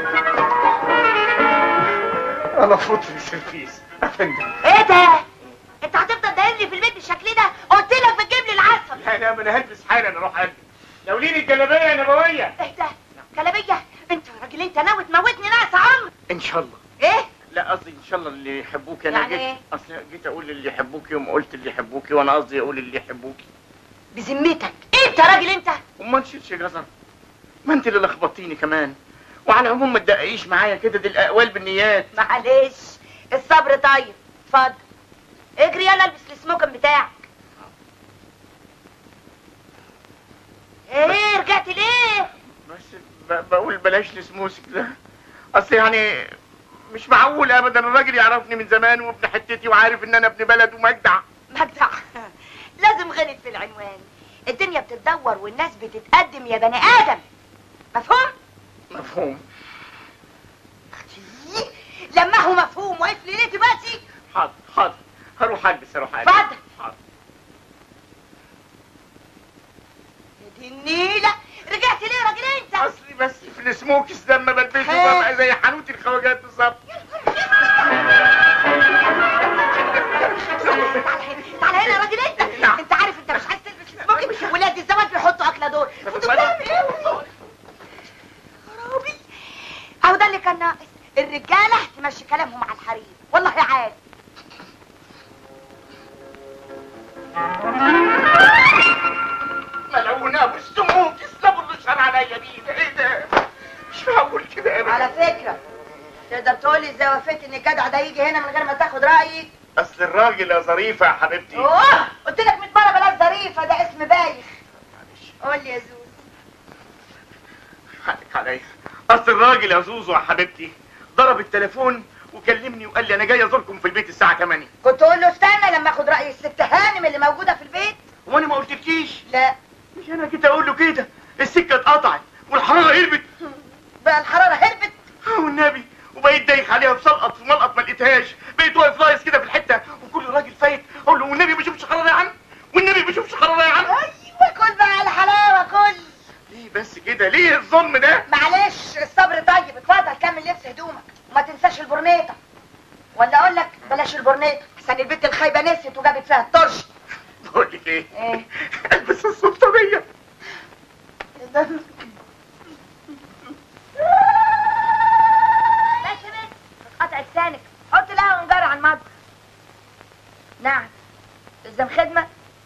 انا فوت في السرفيس افندم ايه ده انت هتفضل داير لي في البيت بالشكل ده قلت لك بتجيب لي العسل لا لا ما انا هلبس حالا اروح البس لو ليني الجلابيه يا نبويه ايه ده كلامية انت يا راجل انت ناوي تموتني ناس عمرو ان شاء الله ايه لا قصدي ان شاء الله اللي يحبوك انا يعني جيت إيه؟ اصل جيت اقول اللي يحبوكي وما قلت اللي يحبوكي وانا قصدي اقول اللي يحبوكي بذمتك انت يا راجل انت وما نشيلش جزر ما انت اللي لخبطتيني كمان وعلى العموم ما تدققيش معايا كده دي الاقوال بالنيات معلش الصبر طيب اتفضل اجري يلا البس السموكن بتاعك ايه رجعت ليه بس ب- بقول بلاش السموسك ده اصل يعني مش معقول ابدا الراجل يعرفني من زمان وابن حتتي وعارف ان انا ابن بلد ومجدع مجدع لازم غلط في العنوان الدنيا بتتدور والناس بتتقدم يا بني ادم مفهوم مفهوم لما هو مفهوم واقف لي ليه دلوقتي حاضر حاضر هروح البس هروح البس اتفضل. حاضر يا دي النيله رجعت ليه يا راجل انت اصلي بس في السموكس لما بلبسه خير. ببقى زي حانوت الخواجات بالظبط تعال هنا تعال هنا يا راجل انت نعم. انت عارف انت مش عايز تلبس السموكن ولاد الزواج بيحطوا اكله دول اتفضل. خرابي اهو ده اللي كان ناقص الرجاله تمشي كلامهم على الحريم والله عارف ملعونة بالسموكس ده بالرشان عليا دي ده ايه ده مش معقول كده ابدا على فكره تقدر تقول لي ازاي وافقت ان الجدع ده يجي هنا من غير ما تاخد رايي اصل الراجل يا ظريفه يا حبيبتي اوه قلت لك 100 مره بلاش ظريفه ده اسم بايخ قول لي يا زوز حقك عليا اصل الراجل يا زوزو يا حبيبتي ضرب التليفون وكلمني وقال لي انا جاي ازوركم في البيت الساعه 8 كنت اقول له استنى لما اخد راي الست هانم اللي موجوده في البيت وانا ما قلتلكيش لا مش انا جيت اقول له كده السكه اتقطعت والحراره قلبت بلاش البرنيط عشان البنت الخايبه نسيت وجابت فيها الطرش بقول لك ايه ايه البس السلطانيه بس بس قطع لسانك حط لها ونجار على المطبخ نعم تلزم خدمه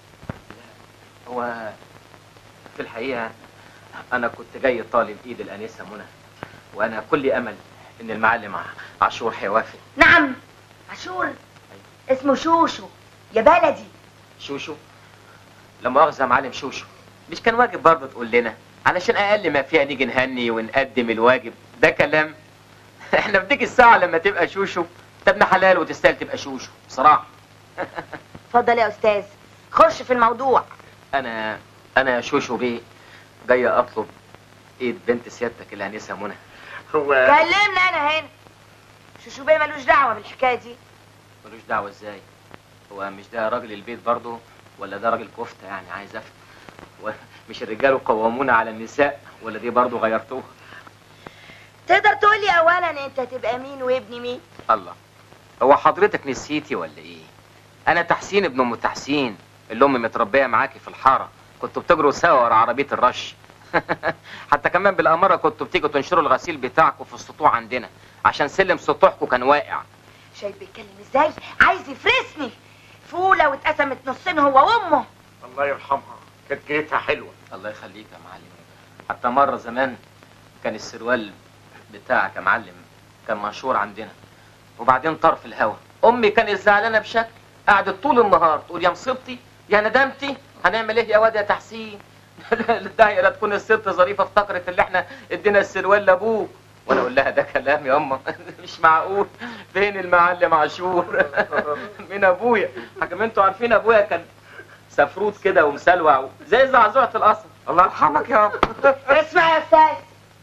هو في الحقيقة أنا كنت جاي طالب إيد الأنسة منى وأنا كل أمل إن المعلم ع- عاشور هيوافق نعم عاشور اسمه شوشو يا بلدي شوشو لا مؤاخذة يا معلم شوشو مش كان واجب برضه تقول لنا علشان أقل ما فيها نيجي نهني ونقدم الواجب ده كلام احنا بتيجي الساعة لما تبقى شوشو انت ابن حلال وتستاهل تبقى شوشو بصراحة اتفضل يا استاذ خش في الموضوع أنا أنا شوشو بيه جاي أطلب إيد بنت سيادتك الأنسة منى هو كلمنا انا هنا شوشو بيه ملوش دعوه بالحكايه دي ملوش دعوة ازاي هو مش ده راجل البيت برضه ولا ده راجل كفتة يعني عايز افهم و- مش الرجال قوامون على النساء ولا دي برضه غيرتوها تقدر تقول لي اولا انت تبقى مين وابن مين الله هو حضرتك نسيتي ولا ايه انا تحسين ابن ام تحسين اللي امي متربيه معاكي في الحاره كنتوا بتجروا سوا ورا عربيه الرش حتى كمان بالاماره كنتوا بتيجوا تنشروا الغسيل بتاعكم في السطوح عندنا عشان سلم سطوحكم كان واقع شايف بيتكلم ازاي عايز يفرسني فوله واتقسمت نصين هو وامه الله يرحمها كانت جيتها حلوه الله يخليك يا معلم حتى مرة زمان كان السروال بتاعك يا معلم كان مشهور عندنا وبعدين طار في الهوا امي كانت زعلانه بشكل قعدت طول النهار تقول يا مصيبتي يا ندمتي هنعمل ايه يا واد يا تحسين الداعي لا تكون الست ظريفه افتكرت اللي احنا ادينا السروال لابوك وانا اقول لها ده كلام يا اما مش معقول فين المعلم عاشور من ابويا حكم انتوا عارفين ابويا كان سفروت كده ومسلوع زي زعزوعة القصر الله يرحمك يا رب اسمع يا استاذ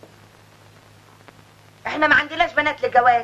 احنا ما عندناش بنات للجواز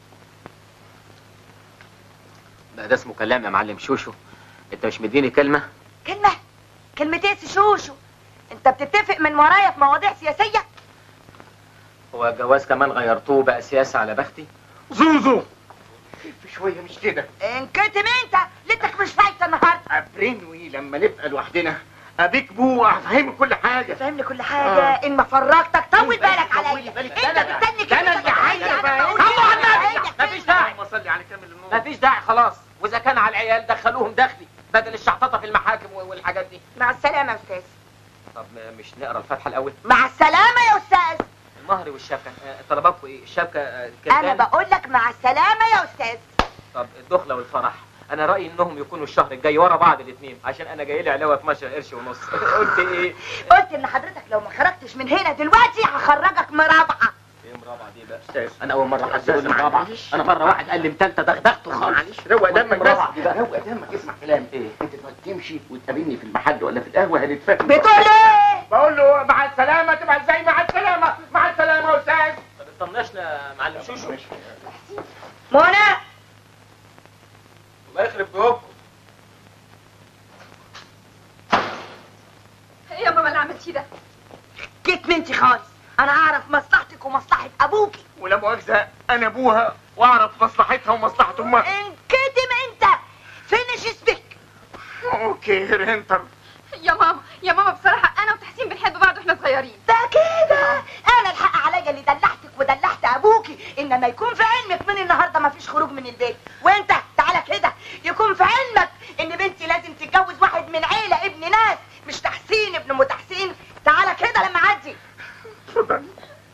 ده, ده اسمه كلام يا معلم شوشو انت مش مديني كلمة كلمه كلمتين شوشو انت بتتفق من ورايا في مواضيع سياسيه هو الجواز كمان غيرتوه بقى سياسة على بختي زوزو خف شويه مش كده انكتم انت ليتك مش فايته النهارده ابرنوي لما نبقى لوحدنا ابيك بو افهمك كل حاجه فهمني كل حاجه ان ما فرجتك طول بالك عليا طولي بالك. انت ده أنا- بتستني ده أنا اللي عايز انا بقى. بقول صلوا على إيه؟ النبي. مفيش داعي اللهم صل على كامل النور مفيش داعي خلاص واذا كان على العيال دخلوهم دخلي بدل الشحططة في المحاكم والحاجات دي مع السلامه يا استاذ طب مش نقرا الفاتحة الاول مع السلامه يا استاذ المهر والشبكة آه، طلباتكم ايه الشبكة آه، انا كام بقول لك مع السلامه يا استاذ طب الدخلة والفرح انا رأيي انهم يكونوا الشهر الجاي ورا بعض الاثنين عشان انا جاي لي علاوة 12 قرش ونص قلت ايه قلت ان حضرتك لو ما خرجتش من هنا دلوقتي هخرجك مرابعه ايه مرابعة دي بقى انا اول مرة حد يقول لي مرابعة انا مرة واحد قال لي متالتة دغدغته خالص معلش روق دمك مرابعة بس دي بقى. روق دمك اسمع كلامي ايه انت دلوقتي تمشي وتقابلني في المحل ولا في القهوه هنتفاهم بتقول ايه بقول له مع السلامه تبقى ازاي مع السلامه مع السلامه يا استاذ طب اطنشنا يا معلم شوشو منى الله يخرب بيوتكم ايه يا ماما اللي عملتيه ده جيت منتي خالص انا اعرف مصلحتك ومصلحه ابوكي ولا مؤاخذه انا ابوها واعرف مصلحتها ومصلحه امها انكتم انت فينش سبيك اوكي رينتر يا ماما يا ماما بصراحه انا وتحسين بنحب بعض واحنا صغيرين ده كده انا الحق عليا اللي دلعتك ودلعت ابوكي انما يكون في علمك من النهارده ما فيش خروج من البيت وانت تعالى كده يكون في علمك ان بنتي لازم تتجوز واحد من عيله ابن ناس مش تحسين ابن ام تحسين تعالى كده لما اعدي اتفضل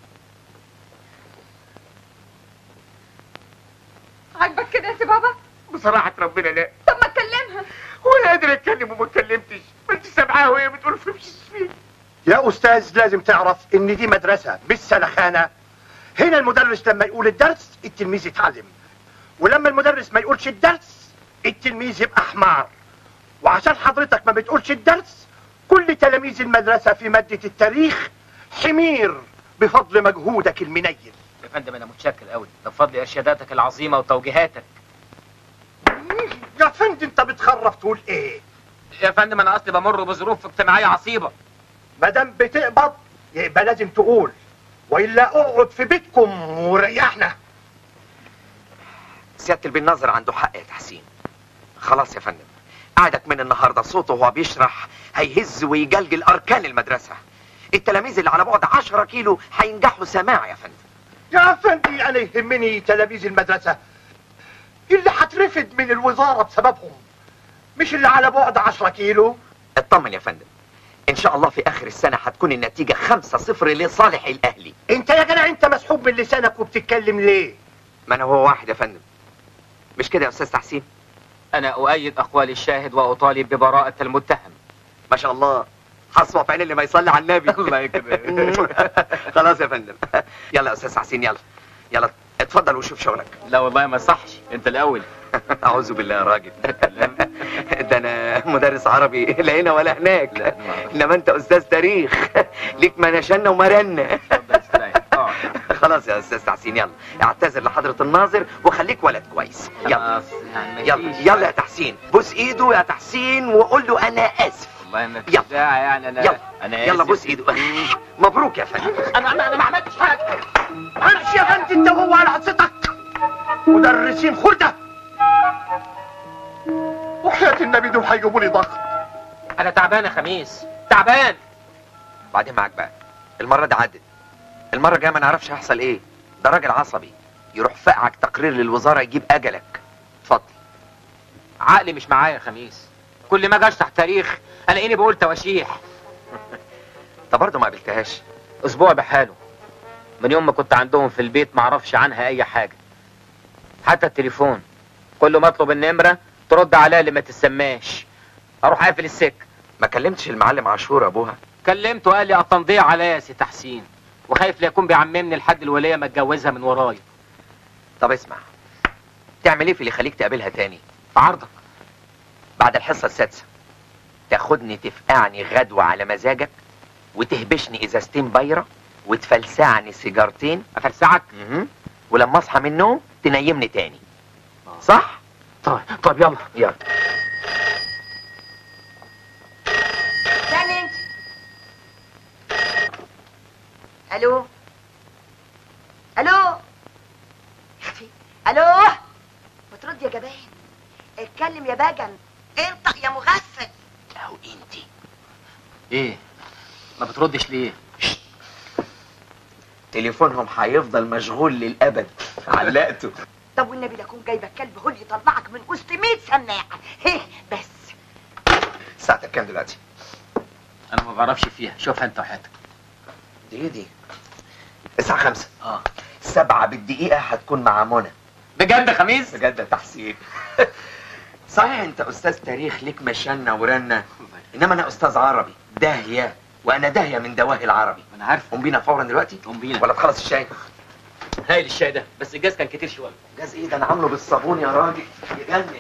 عاجبك كده يا سي بابا بصراحه ربنا لا طب ما تكلمها ولا قادر اتكلم وما اتكلمتش ما انت سامعاها وهي بتقول في فيه يا استاذ لازم تعرف ان دي مدرسة مش سلخانة هنا المدرس لما يقول الدرس التلميذ يتعلم ولما المدرس ما يقولش الدرس التلميذ يبقى حمار وعشان حضرتك ما بتقولش الدرس كل تلاميذ المدرسة في مادة التاريخ حمير بفضل مجهودك المنيل يا فندم انا متشكر قوي ده بفضل ارشاداتك العظيمة وتوجيهاتك يا فندم انت بتخرف تقول ايه يا فندم انا اصلي بمر بظروف اجتماعية عصيبة ما دام بتقبض يبقى لازم تقول والا اقعد في بيتكم وريحنا سياده البين ناظر عنده حق يا تحسين خلاص يا فندم قعدك من النهارده صوته وهو بيشرح هيهز ويجلجل اركان المدرسه التلاميذ اللي على بعد 10 كيلو هينجحوا سماع يا فندم يا افندي انا يهمني تلاميذ المدرسة اللي هترفد من الوزارة بسببهم مش اللي على بعد 10 كيلو اطمن يا فندم ان شاء الله في اخر السنه هتكون النتيجه 5-0 لصالح الاهلي انت يا جدع انت مسحوب من لسانك وبتتكلم ليه ما انا هو واحد يا فندم مش كده يا استاذ تحسين انا اؤيد اقوال الشاهد واطالب ببراءة المتهم ما شاء الله حصوة في عين اللي ما يصلي على النبي الله يكرمك خلاص يا فندم يلا يا استاذ تحسين يلا يلا اتفضل وشوف شغلك لا والله ما صحش انت الاول اعوذ بالله يا راجل ده انا مدرس عربي لا هنا ولا هناك انما انت استاذ تاريخ ليك منشنا ومرنا اه خلاص يا استاذ تحسين يلا اعتذر لحضرة الناظر وخليك ولد كويس يلا خلاص يعني يلا مفيش يلا يا تحسين بوس ايده يا تحسين وقول له انا اسف والله ما في يلا. داعي يعني انا يلا انا يلا آسف. بوس ايده مبروك يا فندم انا انا انا ما عملتش حاجه امشي يا فندي انت وهو على حصتك مدرسين خردة وحياة النبي دول هيجيبوا لي ضغط انا تعبان يا خميس تعبان بعدين معاك بقى المرة دي عدت المرة الجاية ما نعرفش هيحصل ايه ده راجل عصبي يروح فقعك تقرير للوزارة يجيب اجلك اتفضل عقلي مش معايا يا خميس كل ما اجي اشرح تاريخ الاقيني بقول تواشيح انت برضه ما قابلتهاش اسبوع بحاله من يوم ما كنت عندهم في البيت ما اعرفش عنها اي حاجه حتى التليفون كل ما اطلب النمره ترد عليها اللي ما تسماش اروح اقفل السكه ما كلمتش المعلم عاشور ابوها كلمته قال لي التنضيع عليا يا سي تحسين وخايف لا يكون بيعممني لحد الوليه ما اتجوزها من ورايا طب اسمع تعمل ايه في اللي يخليك تقابلها تاني في عرضك بعد الحصة السادسة تاخدني تفقعني غدوة على مزاجك وتهبشني ازازتين بيرة وتفلسعني سيجارتين افلسعك مهم. ولما اصحى من النوم تنيمني تاني صح؟ طيب طيب يلا يلا استنى انت الو الو يا اختي الو ما ترد يا جبان اتكلم يا بجن انطق يا مغفل او انتي ايه ما بتردش ليه تليفونهم هيفضل مشغول للابد علقته طب والنبي لكون جايبه كلب هول يطلعك من وسط 100 سماعه هيه بس ساعتك كام دلوقتي؟ انا ما بعرفش فيها شوفها انت وحياتك دي دي الساعة خمسة اه سبعة بالدقيقة هتكون مع منى بجد يا خميس بجد يا تحسين صحيح انت استاذ تاريخ ليك مشانة ورنة انما انا استاذ عربي داهية وانا داهية من دواهي العربي انا عارف قوم بينا فورا دلوقتي قوم بينا ولا تخلص الشاي هايل الشاي ده بس الجاز كان كتير شويه جاز ايه ده انا عامله بالصابون يا راجل يجنن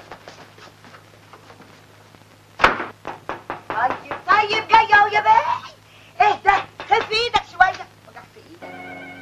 طيب طيب جايه اهو يا باي اهدى خف ايدك شويه وجع في ايدك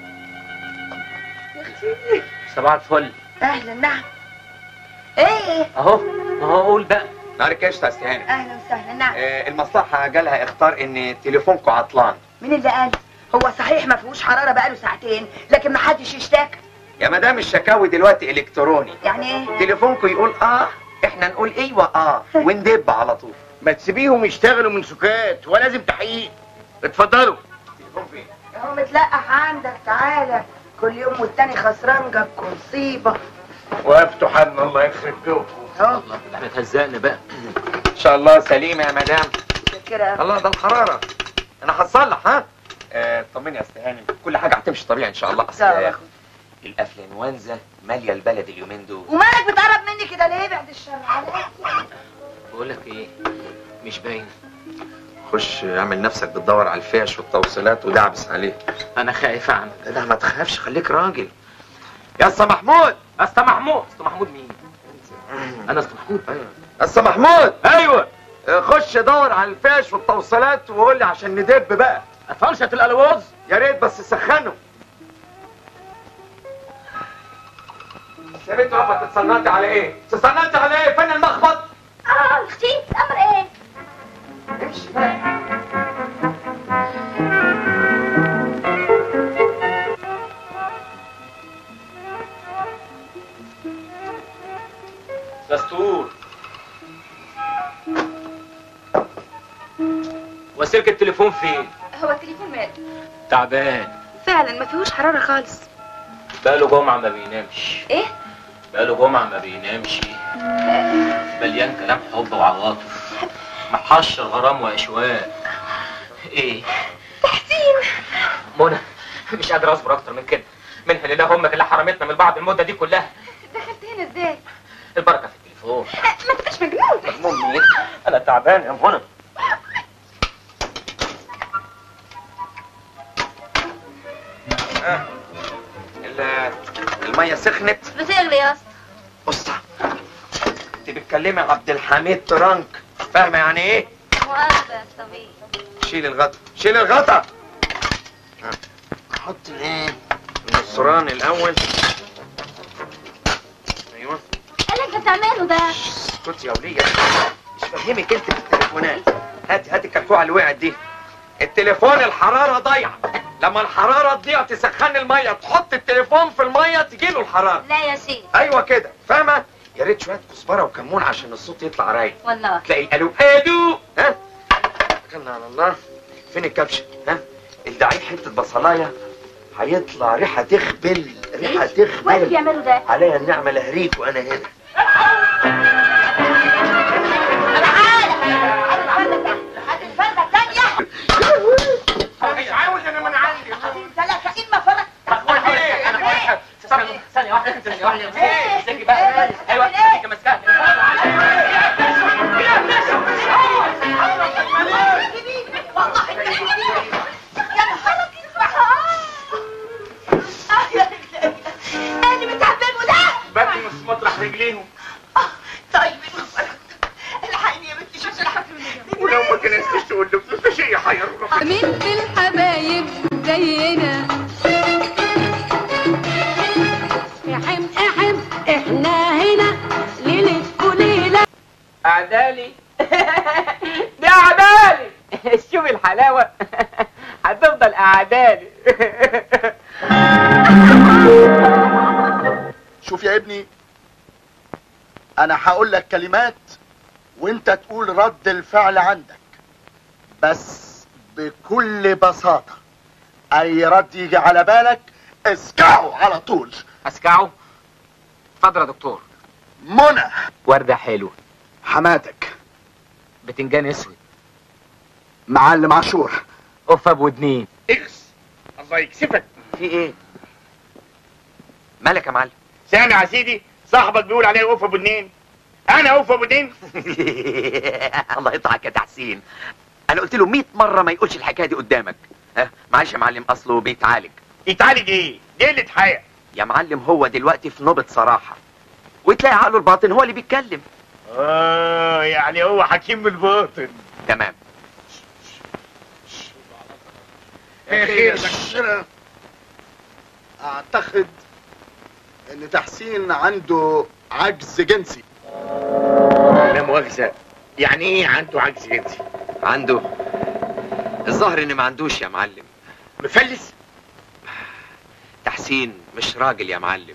يا اختي صباح الفل اهلا نعم ايه اهو اهو قول بقى نهارك قشطة يا استهاني اهلا وسهلا نعم آه المصلحة جالها اختار ان تليفونكم عطلان مين اللي قال هو صحيح ما فيهوش حراره بقاله ساعتين لكن ما حدش يشتكى يا مدام الشكاوي دلوقتي الكتروني يعني ايه تليفونكم يقول اه احنا نقول ايوه اه وندب على طول ما تسيبيهم يشتغلوا من سكات ولازم تحقيق اتفضلوا تليفون فين هو متلقح عندك تعالى كل يوم والتاني خسران جابكم مصيبه وقفتوا حن الله يخرب بيوتكم اهو الله احنا اتهزقنا بقى ان شاء الله سليمة يا مدام متشكره الله ده الحرارة انا هتصلح ها آه، طمني يا استهاني كل حاجة هتمشي طبيعي ان شاء الله اصل طب يا أخوي. الافلونزا مالية البلد اليومين دول ومالك بتقرب مني كده ليه بعد الشر عليك بقول لك ايه مش باين خش اعمل نفسك بتدور على الفيش والتوصيلات ودعبس عليه انا خايف اعمل لا ما تخافش خليك راجل يا اسطى محمود اسطى محمود اسطى محمود مين انا اسطى محمود ايوه اسطى محمود ايوه آه، خش دور على الفيش والتوصيلات وقول لي عشان ندب بقى فرشة الالوز يا ريت بس سخنه يا بنت واقفه تتصنعتي على ايه؟ تتصنعتي على ايه؟ فين المخبط؟ اه اختي امر ايه امشي بقى دستور وسلك التليفون فين هو التليفون مال تعبان فعلا ما فيهوش حراره خالص بقاله جمعة ما بينامش ايه بقاله جمعة ما بينامش مليان كلام حب وعواطف محشر غرام واشواق ايه تحسين منى مش قادر اصبر اكتر من كده منها لله امك اللي حرمتنا من بعض المده دي كلها دخلت هنا ازاي البركه في التليفون ما تبقاش مجنون مجنون مين انا تعبان يا منى ال- الميه سخنت بتغلي يا اسطى اسطى انت بتكلمي عبد الحميد ترانك فاهمه يعني ايه مؤاخذة يا صبي شيل الغطا شيل الغطا ها. حط الايه النصران الاول ايوه ايه اللي انت بتعمله ده اسكت يا وليه مش فاهمك انت في التليفونات هاتي هاتي الكلكوعه اللي وقعت دي التليفون الحراره ضايعه لما الحراره تضيع تسخن الميه تحط التليفون في الميه تجيله الحراره لا يا شيخ ايوه كده فاهمه يا ريت شويه كزبره وكمون عشان الصوت يطلع رايق والله تلاقي الو هادو ها توكلنا على الله فين الكبشه ها الدعي حته بصلايه هيطلع ريحه تخبل ريحه وايه اللي تخبل بيعملوا ده عليا النعمه لهريك وانا هنا الفردة الثانية مش عاوز انا من عندي ثلاثة إن ما فرق ثانيه واحده ثانيه واحده امسكي بقى ايوه امسكي مسكها والله انت يا نهار انا بتعملوا ده بدي مش مطرح رجليهم طيب الحقني يا بنتي شوف الحق ولو ما كنستش تقول له فلوس شيء حيروح مين في الحبايب زينا احم احم احنا هنا ليلة وليلة عدالي دي عدالي شوف الحلاوه هتفضل اعدالي شوف يا ابني انا هقول لك كلمات وانت تقول رد الفعل عندك بس بكل بساطة اي رد يجي على بالك اسكعه على طول اسكعه اتفضل يا دكتور منى ورده حلوه حماتك بتنجان اسود معلم عاشور قفه بودنين اخس الله يكسفك في ايه مالك يا معلم سامع يا سيدي صاحبك بيقول عليه اوفى ابو اتنين انا اوفى ابو اتنين الله يطلعك يا تحسين انا قلت له 100 مره ما يقولش الحكايه دي قدامك ها معلش يا معلم اصله بيتعالج يتعالج ايه؟ دي قله حياه يا معلم هو دلوقتي في نوبه صراحه وتلاقي عقله الباطن هو اللي بيتكلم اه يعني هو حكيم الباطن تمام خير خير اعتقد ان تحسين عنده عجز جنسي لا مؤاخذه يعني ايه عنده عجز جنسي؟ عنده الظاهر ان ما عندوش يا معلم مفلس؟ تحسين مش راجل يا معلم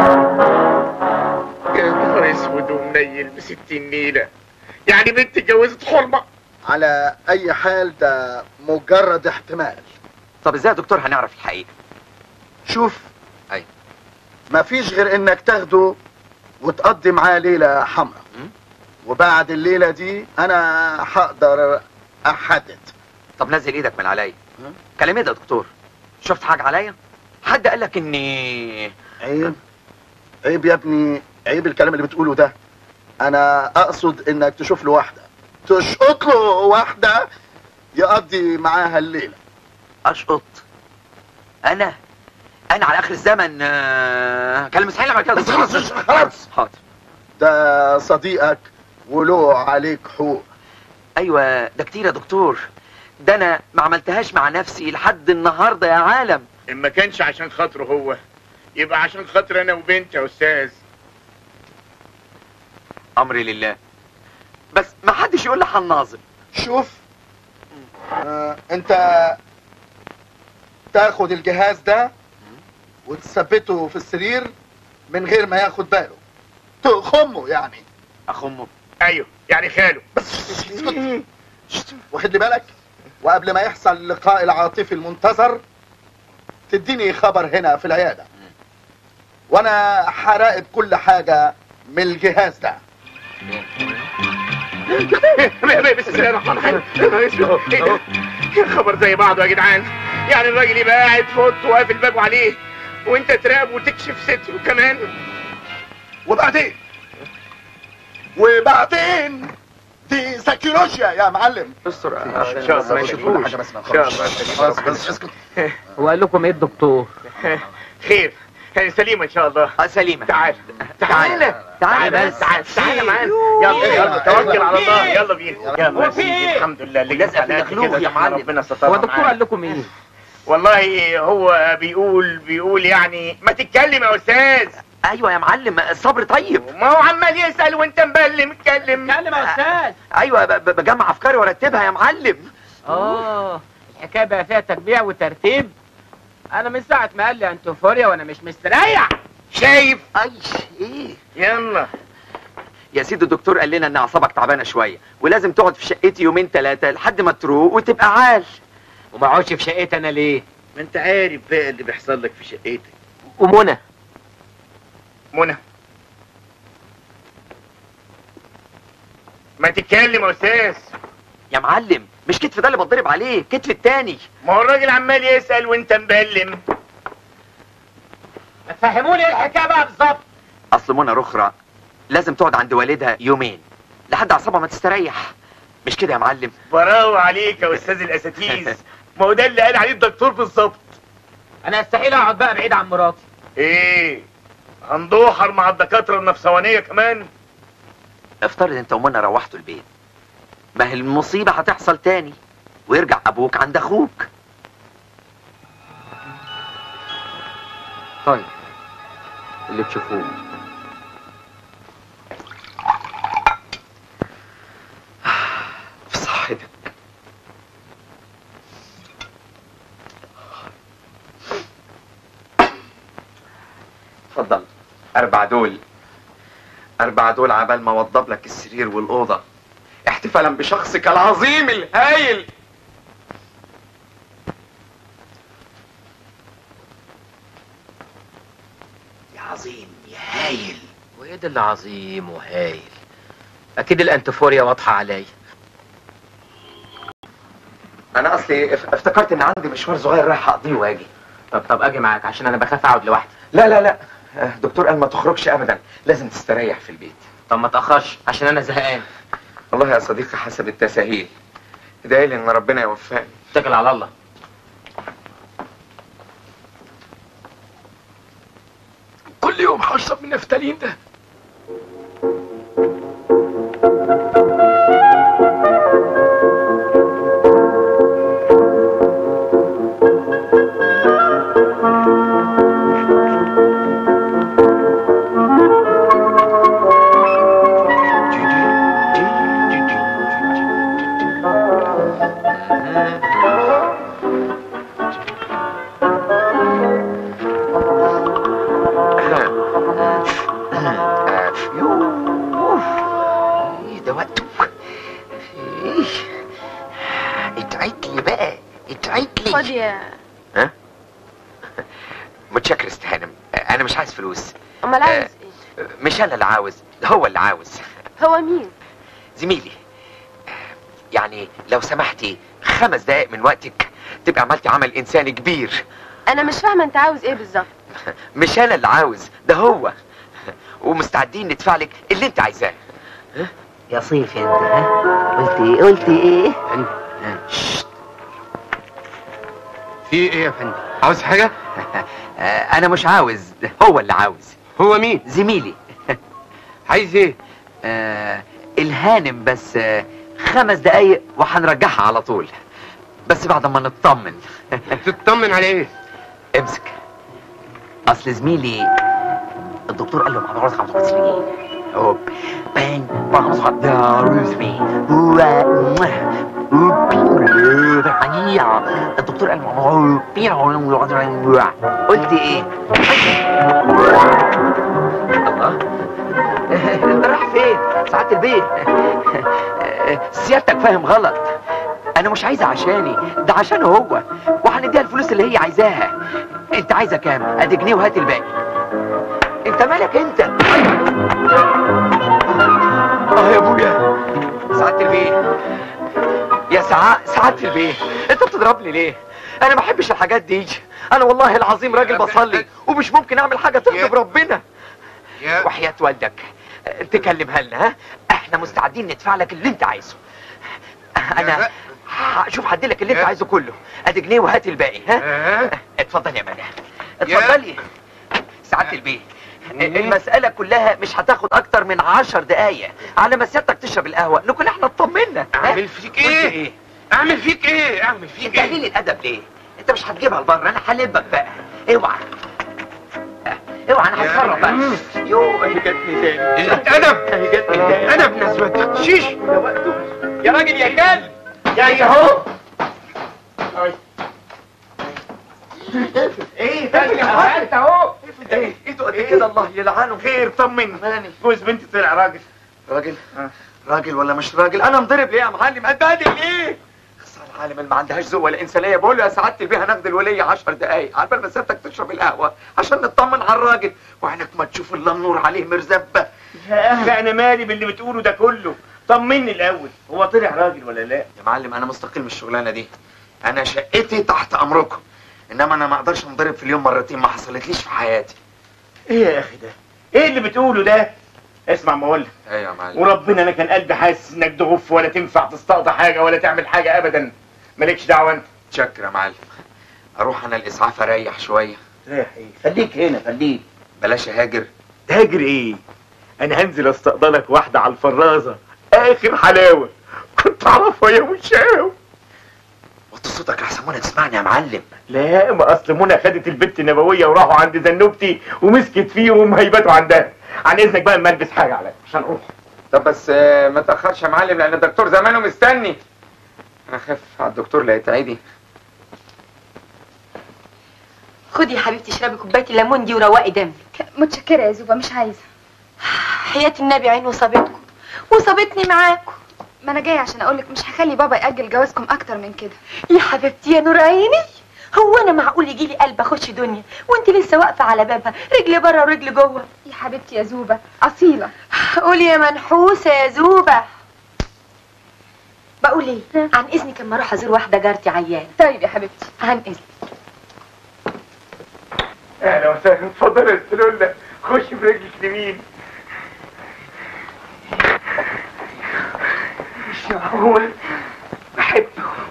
يا نهار اسود ومنيل بستين نيله يعني بنت اتجوزت حرمه على اي حال ده مجرد احتمال طب ازاي يا دكتور هنعرف الحقيقه شوف أي. مفيش غير انك تاخده وتقضي معاه ليلة حمراء م? وبعد الليلة دي انا هقدر احدد طب نزل ايدك من عليا ها؟ كلام ايه ده يا دكتور شفت حاجه عليا حد قال لك اني عيب عيب يا ابني عيب الكلام اللي بتقوله ده انا اقصد انك تشوف له واحدة تشقط له واحدة يقضي معاها الليلة اشقط انا انا على اخر الزمن آه، كلام مستحيل اعمل كده بس خلاص خلاص حاضر ده صديقك وله عليك حقوق ايوه ده كتير يا دكتور ده انا ما عملتهاش مع نفسي لحد النهارده يا عالم ان ما كانش عشان خاطره هو يبقى عشان خاطر انا وبنتي يا استاذ امري لله بس ما حدش يقول لي هنناظر شوف آه انت تاخد الجهاز ده وتثبته في السرير من غير ما ياخد باله تخمه يعني اخو امه ايوه يعني خاله واخد لي بالك وقبل ما يحصل اللقاء العاطفي المنتظر تديني خبر هنا في العياده وانا هراقب كل حاجه من الجهاز ده بسم الله الرحمن الرحيم ايه ده؟ يا خبر زي بعضه يا جدعان يعني الراجل يبقى قاعد في اوضته وقافل بابه عليه وانت تراقب وتكشف ستره كمان وبعدين وبعدين دي سيكولوجيا يا معلم استر ان شاء الله ما يشوفوش بس ما ان شاء الله خلاص بس اسكت هو قال لكم ايه الدكتور خير سليمه ان شاء الله اه سليمه تعال تعالى تعالى تعال بس تعال تعال معانا يلا يلا توكل على الله يلا بينا يلا يا سيدي الحمد لله اللي لازقة في على الخلوق كده يا معلم. ربنا سترها هو الدكتور معانا. قال لكم ايه والله هو بيقول بيقول يعني ما تتكلم يا استاذ ايوه يا معلم الصبر طيب ما هو عمال يسال وانت مبلم اتكلم اتكلم يا استاذ ايوه ب- ب- بجمع افكاري وارتبها يا معلم اه الحكايه بقى فيها تربيع وترتيب انا من ساعه ما قال لي انتوفوريا وانا مش مستريح شايف اي ايه يلا يا سيدي الدكتور قال لنا ان اعصابك تعبانه شويه ولازم تقعد في شقتي يومين ثلاثه لحد ما تروق وتبقى عال وما اقعدش في شقتي انا ليه ما انت عارف بقى اللي بيحصل لك في شقتك ومنى منى ما تتكلم يا استاذ يا معلم مش كتف ده اللي بتضرب عليه كتف التاني ما هو الراجل عمال يسال وانت مبلم ما تفهموني ايه الحكايه بقى بالظبط اصل منى رخرة لازم تقعد عند والدها يومين لحد اعصابها ما تستريح مش كده يا معلم براو عليك يا استاذ الاساتيز ما هو ده اللي قال عليه الدكتور بالظبط انا استحيل اقعد بقى بعيد عن مراتي ايه هندوحر مع الدكاتره النفسوانيه كمان افترض انت ومنى روحتوا البيت ما هي المصيبه هتحصل تاني ويرجع ابوك عند اخوك طيب اللي تشوفوه في صحتك اتفضل اربع دول اربع دول عبال ما اوضب لك السرير والاوضه احتفالا بشخصك العظيم الهايل يا عظيم يا هايل وايه ده اللي عظيم وهايل اكيد الانتوفوريا واضحه عليا انا اصلي اف- افتكرت ان عندي مشوار صغير رايح اقضيه واجي طب طب اجي معاك عشان انا بخاف اقعد لوحدي لا لا لا آه، دكتور قال ما تخرجش ابدا لازم تستريح في البيت طب ما تاخرش عشان انا زهقان والله يا صديقي حسب التساهيل ادعي لي ان ربنا يوفقني اتكل على الله كل يوم هشرب من نفتالين ده يوه ايه ده وقته ايه اتعيت لي بقى اتعيت لي خد يا متشكر استهانم انا مش عايز فلوس امال عايز ايه مش انا اللي عاوز هو اللي عاوز هو مين زميلي يعني لو سمحتي خمس دقايق من وقتك تبقى عملتي عمل انساني كبير انا مش فاهمه انت عاوز ايه بالظبط مش انا اللي عاوز ده هو ومستعدين ندفع لك اللي انت عايزاه يا صيف انت ها قلت ايه قلت ايه في ايه يا فندم عاوز حاجه آه، انا مش عاوز ده هو اللي عاوز هو مين زميلي عايز ايه آه الهانم بس آه خمس دقايق وهنرجعها على طول بس بعد ما نطمن تطمن على ايه امسك اصل زميلي الدكتور قال له معمول 55 جنيه هوب بان بانص داروزمي هو الدكتور قال معمول قلت ايه الله انت رايح فين ساعات البيت سيادتك فاهم غلط انا مش عايزها عشاني ده عشانه هو وهنديها الفلوس اللي هي عايزاها انت عايزه كام ادي جنيه وهات الباقي انت مالك انت اه يا ابويا سعادة البيه يا سعاء سعادة البيه انت بتضربني ليه انا ما بحبش الحاجات دي انا والله العظيم راجل بصلي ومش ممكن اعمل حاجه تغضب ربنا وحياة والدك تكلمها لنا ها احنا مستعدين ندفع لك اللي انت عايزه انا شوف هديلك اللي انت عايزه كله ادي جنيه وهات الباقي ها اتفضل يا مدام اتفضلي سعادة البيه المسألة كلها مش هتاخد أكتر من عشر دقايق على ما سيادتك تشرب القهوة نكون احنا اطمنا أعمل فيك إيه؟ ايه؟ اعمل فيك ايه اعمل فيك انت قليل الأدب ليه؟ انت مش هتجيبها لبره انا هلبك بقى اوعى اوعى انا هتصرف بقى يو هي جاتني تاني قلة ادب هي جاتني تاني ادب نسوة شيش ده وقته يا راجل يا كلب جاي اهو ايه انت اهو ايه ايده قد كده الله يلعنه خير طمن جوز بنتي طلع راجل راجل راجل ولا مش راجل انا مضرب ليه يا معلم اتبهدل ليه خسارة العالم اللي ما عندهاش ذوق ولا انسانيه بقول له يا سعاده البيه هناخد الوليه 10 دقايق على بال ما سيادتك تشرب القهوه عشان نطمن على الراجل وعينك ما تشوف الا النور عليه مرزبه يا اخي انا مالي باللي بتقوله ده كله طمني الاول هو طلع راجل ولا لا يا معلم انا مستقل من الشغلانه دي انا شقتي تحت امركم انما انا ما اقدرش انضرب في اليوم مرتين ما حصلتليش في حياتي ايه يا اخي ده ايه اللي بتقوله ده اسمع ما اقول لك ايوه يا معلم وربنا انا كان قلبي حاسس انك تغف ولا تنفع تستقضي حاجه ولا تعمل حاجه ابدا مالكش دعوه انت شكرا يا معلم اروح انا الاسعاف اريح شويه رايح ايه خليك هنا خليك بلاش اهاجر تاجر ايه انا هنزل استقبلك واحده على الفرازه اخر حلاوه كنت اعرفها يا وشاو وطي صوتك لحسن منى تسمعني يا معلم لا ما اصل منى خدت البت النبويه وراحوا عند زنوبتي ومسكت فيهم هيبتوا عندها عن اذنك بقى ما البس حاجه عليا عشان اروح طب بس آه، ما تاخرش يا معلم لان الدكتور زمانه مستني انا خاف على الدكتور لا يتعدي خدي يا حبيبتي اشربي كوبايه الليمون دي وروقي دمك متشكرة يا زوبة مش عايزة حياة النبي عين وصابتكم وصابتني معاكم ما انا جاية عشان اقولك مش هخلي بابا يأجل جوازكم اكتر من كده يا حبيبتي يا نور عيني هو انا معقول يجي لي قلب اخش دنيا وانت لسه واقفه على بابها رجلي بره ورجلي جوه يا حبيبتي يا زوبة اصيلة قولي يا منحوسه يا زوبه بقول ايه عن اذنك اما اروح ازور واحده جارتي عيانه طيب يا حبيبتي عن اذنك اهلا وسهلا اتفضل يا سلولة خش برجلك اليمين مش معقول بحبه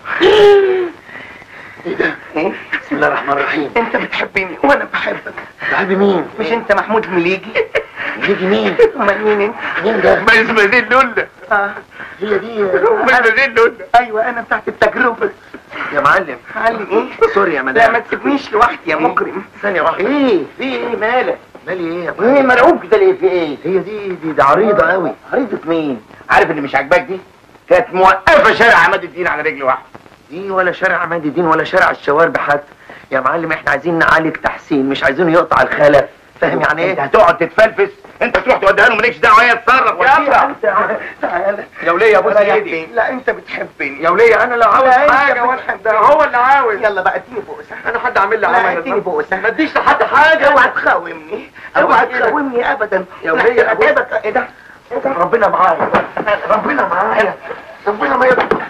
ايه ده؟ ايه؟ بسم الله الرحمن الرحيم انت بتحبني وانا بحبك بحب مين؟ مش انت محمود مليجي مليجي مين؟ امال مين انت مين ده؟ مزمزين لولة اه هي دي مزمزين لولة ايوه انا بتاعت التجربة يا معلم علي ايه سوري يا لا مدام ما تسيبنيش لوحدي يا مجرم ثانية واحدة ايه؟ في ايه مالك؟ مالي ايه يا ايه معلم؟ مرعوب كده ليه في ايه هي دي دي, دي عريضة قوي عريضة مين عارف اللي مش عاجباك دي كانت موقفة شارع عماد الدين على رجل واحدة دي ولا شارع عماد الدين ولا شارع الشوارب حتى يا معلم احنا عايزين نعالج تحسين مش عايزينه يقطع الخلف فاهم يعني انت ايه؟ هتقعد تتفلفس انت تروح توديها له مالكش دعوه هي تتصرف يلا تعالى يا وليه يا ابو رايح سيدي فين؟ لا انت بتحبني يا وليه انا لو عاوز لا، انت حاجه ولا بتحبني. ده هو اللي عاوز يلا بقى اديني بوسه انا حد عامل لي لا عمل اديني بوسه ما اديش لحد حاجه اوعى تخاومني اوعى تخاومني ابدا يا وليه يا ابو اتعبك ايه ده إيه ده؟ ربنا معايا ربنا معايا ربنا ما يضحك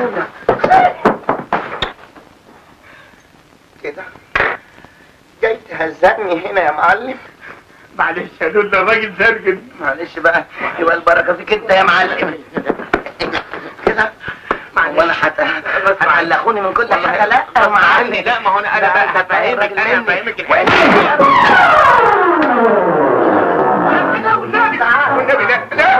كده جاي تهزقني هنا يا معلم معلش يا لولا الراجل سرجن معلش بقى يبقى البركه فيك انت يا معلم كده معلش وانا حت هتعلقوني من كل حاجه لا يا معلم لا ما هو انا انا بقى هفهمك انا هفهمك الحكايه والنبي لا لا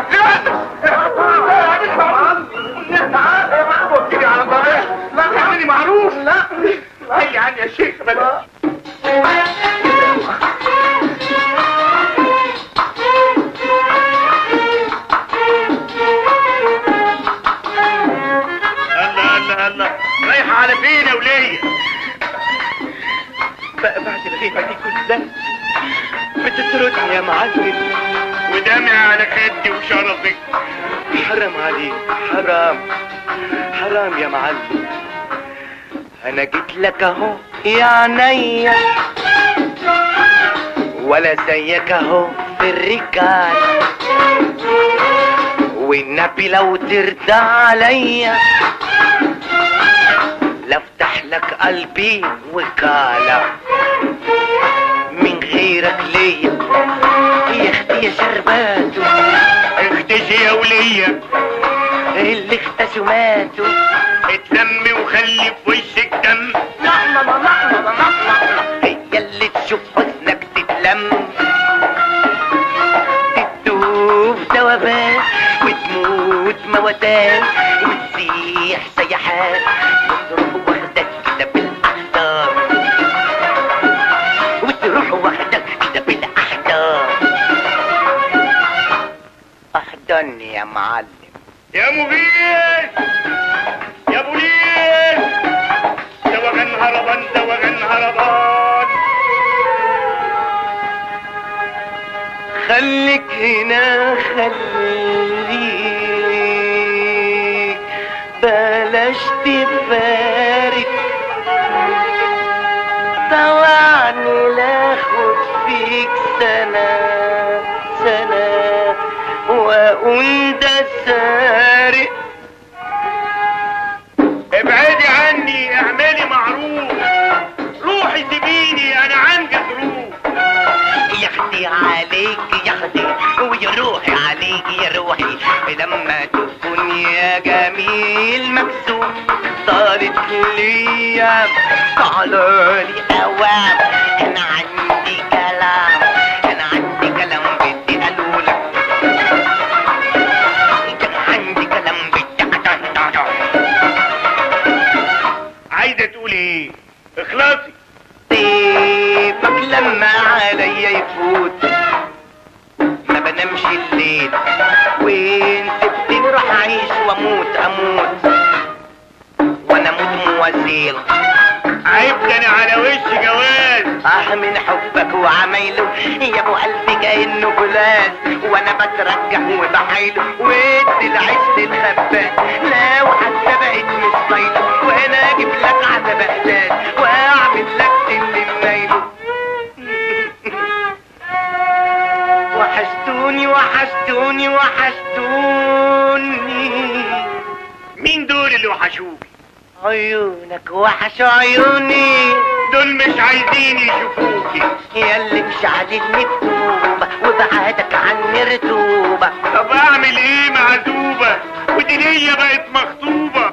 لا لا تعملي معروف لا هي عني يا شيخ بلاش الله الله الله رايحة على فين يا ولية؟ بقى بعد الغيبة دي كلها بتطردني يا معلم ودمع على خدي وشرفك حرام عليك حرام حرام يا معلم انا جيت لك اهو يا عينيا ولا زيك اهو في الرجال والنبي لو ترضى عليا لافتح لك قلبي وكالة من غيرك ليا يا اختي يا شرباتو اختشي يا ولية اللي اختشوا ماتوا اتلم وخلي في وشك دم لحظة لحظة لحظة هي اللي تشوف حزنك تتلم تدوب ذوبان وتموت موتان وتسيح سيحان وتروح واخدك كده بالاحضان وتروح واخدك كده بالاحضان احضني يا معلم يا مغيث يا بوليس دوغن هربان دوغن هربان خليك هنا خليك بلاش تفارق طوعني لاخد فيك سنة سنة واقول ده سارق ابعدي عني اعملي معروف روحي سيبيني انا عندي ظروف يخدي عليك يخدي ويا روحي عليك يا روحي لما تكون يا جميل مكسوف صارت لي تعالالي اوام انا عندي كلام انا عندي كلام بدي اقولك انا عندي كلام بدي أقولك. عايزه تقولي ايه اخلصي طيبك لما عليا يفوت ما بنامش الليل وين سبتني راح اعيش واموت اموت وانا اموت موازيل عيبت انا على وش جواز اه من حبك وعمايله يا ابو قلبي كانه فولاذ وانا بترجح وبحايله وادي العيش للخباز لا وحتى بقيت مش طايله وانا اجيب لك عذاب احساس واعمل لك اللي منايله وحشتوني وحشتوني وحشتوني مين دول اللي وحشوك عيونك وحش عيوني دول مش عايزين يشوفوكي يا اللي مش عادلني بتوبة وبعدك عني رتوبة طب اعمل ايه معزوبة ودي ليا بقت مخطوبة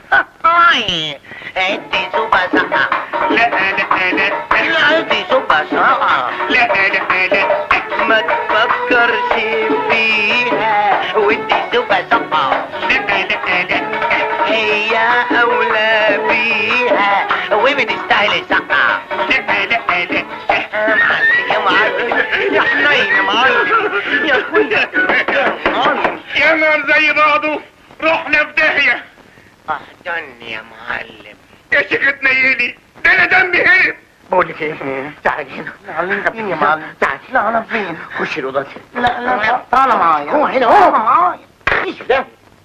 ادي زوبة سقع لا لا لا لا ادي زوبة سقع لا لا لا ما تفكرش فيها ودي زوبة سقع لا لا لا هي اولى بيها وبتستاهل سقع لا لا لا يا معلم يا معلم يا حنين يا معلم يا اخويا يا معلم يا نهار زي بعضه رحنا في داهية احضني يا معلم يا شيخ تنيلي ده انا دمي هرب بقول لك ايه تعالي هنا معلم فين يا معلم تعالي لا انا فين خش الاوضه دي لا لا تعالى معايا هو هنا هو معايا ايش ده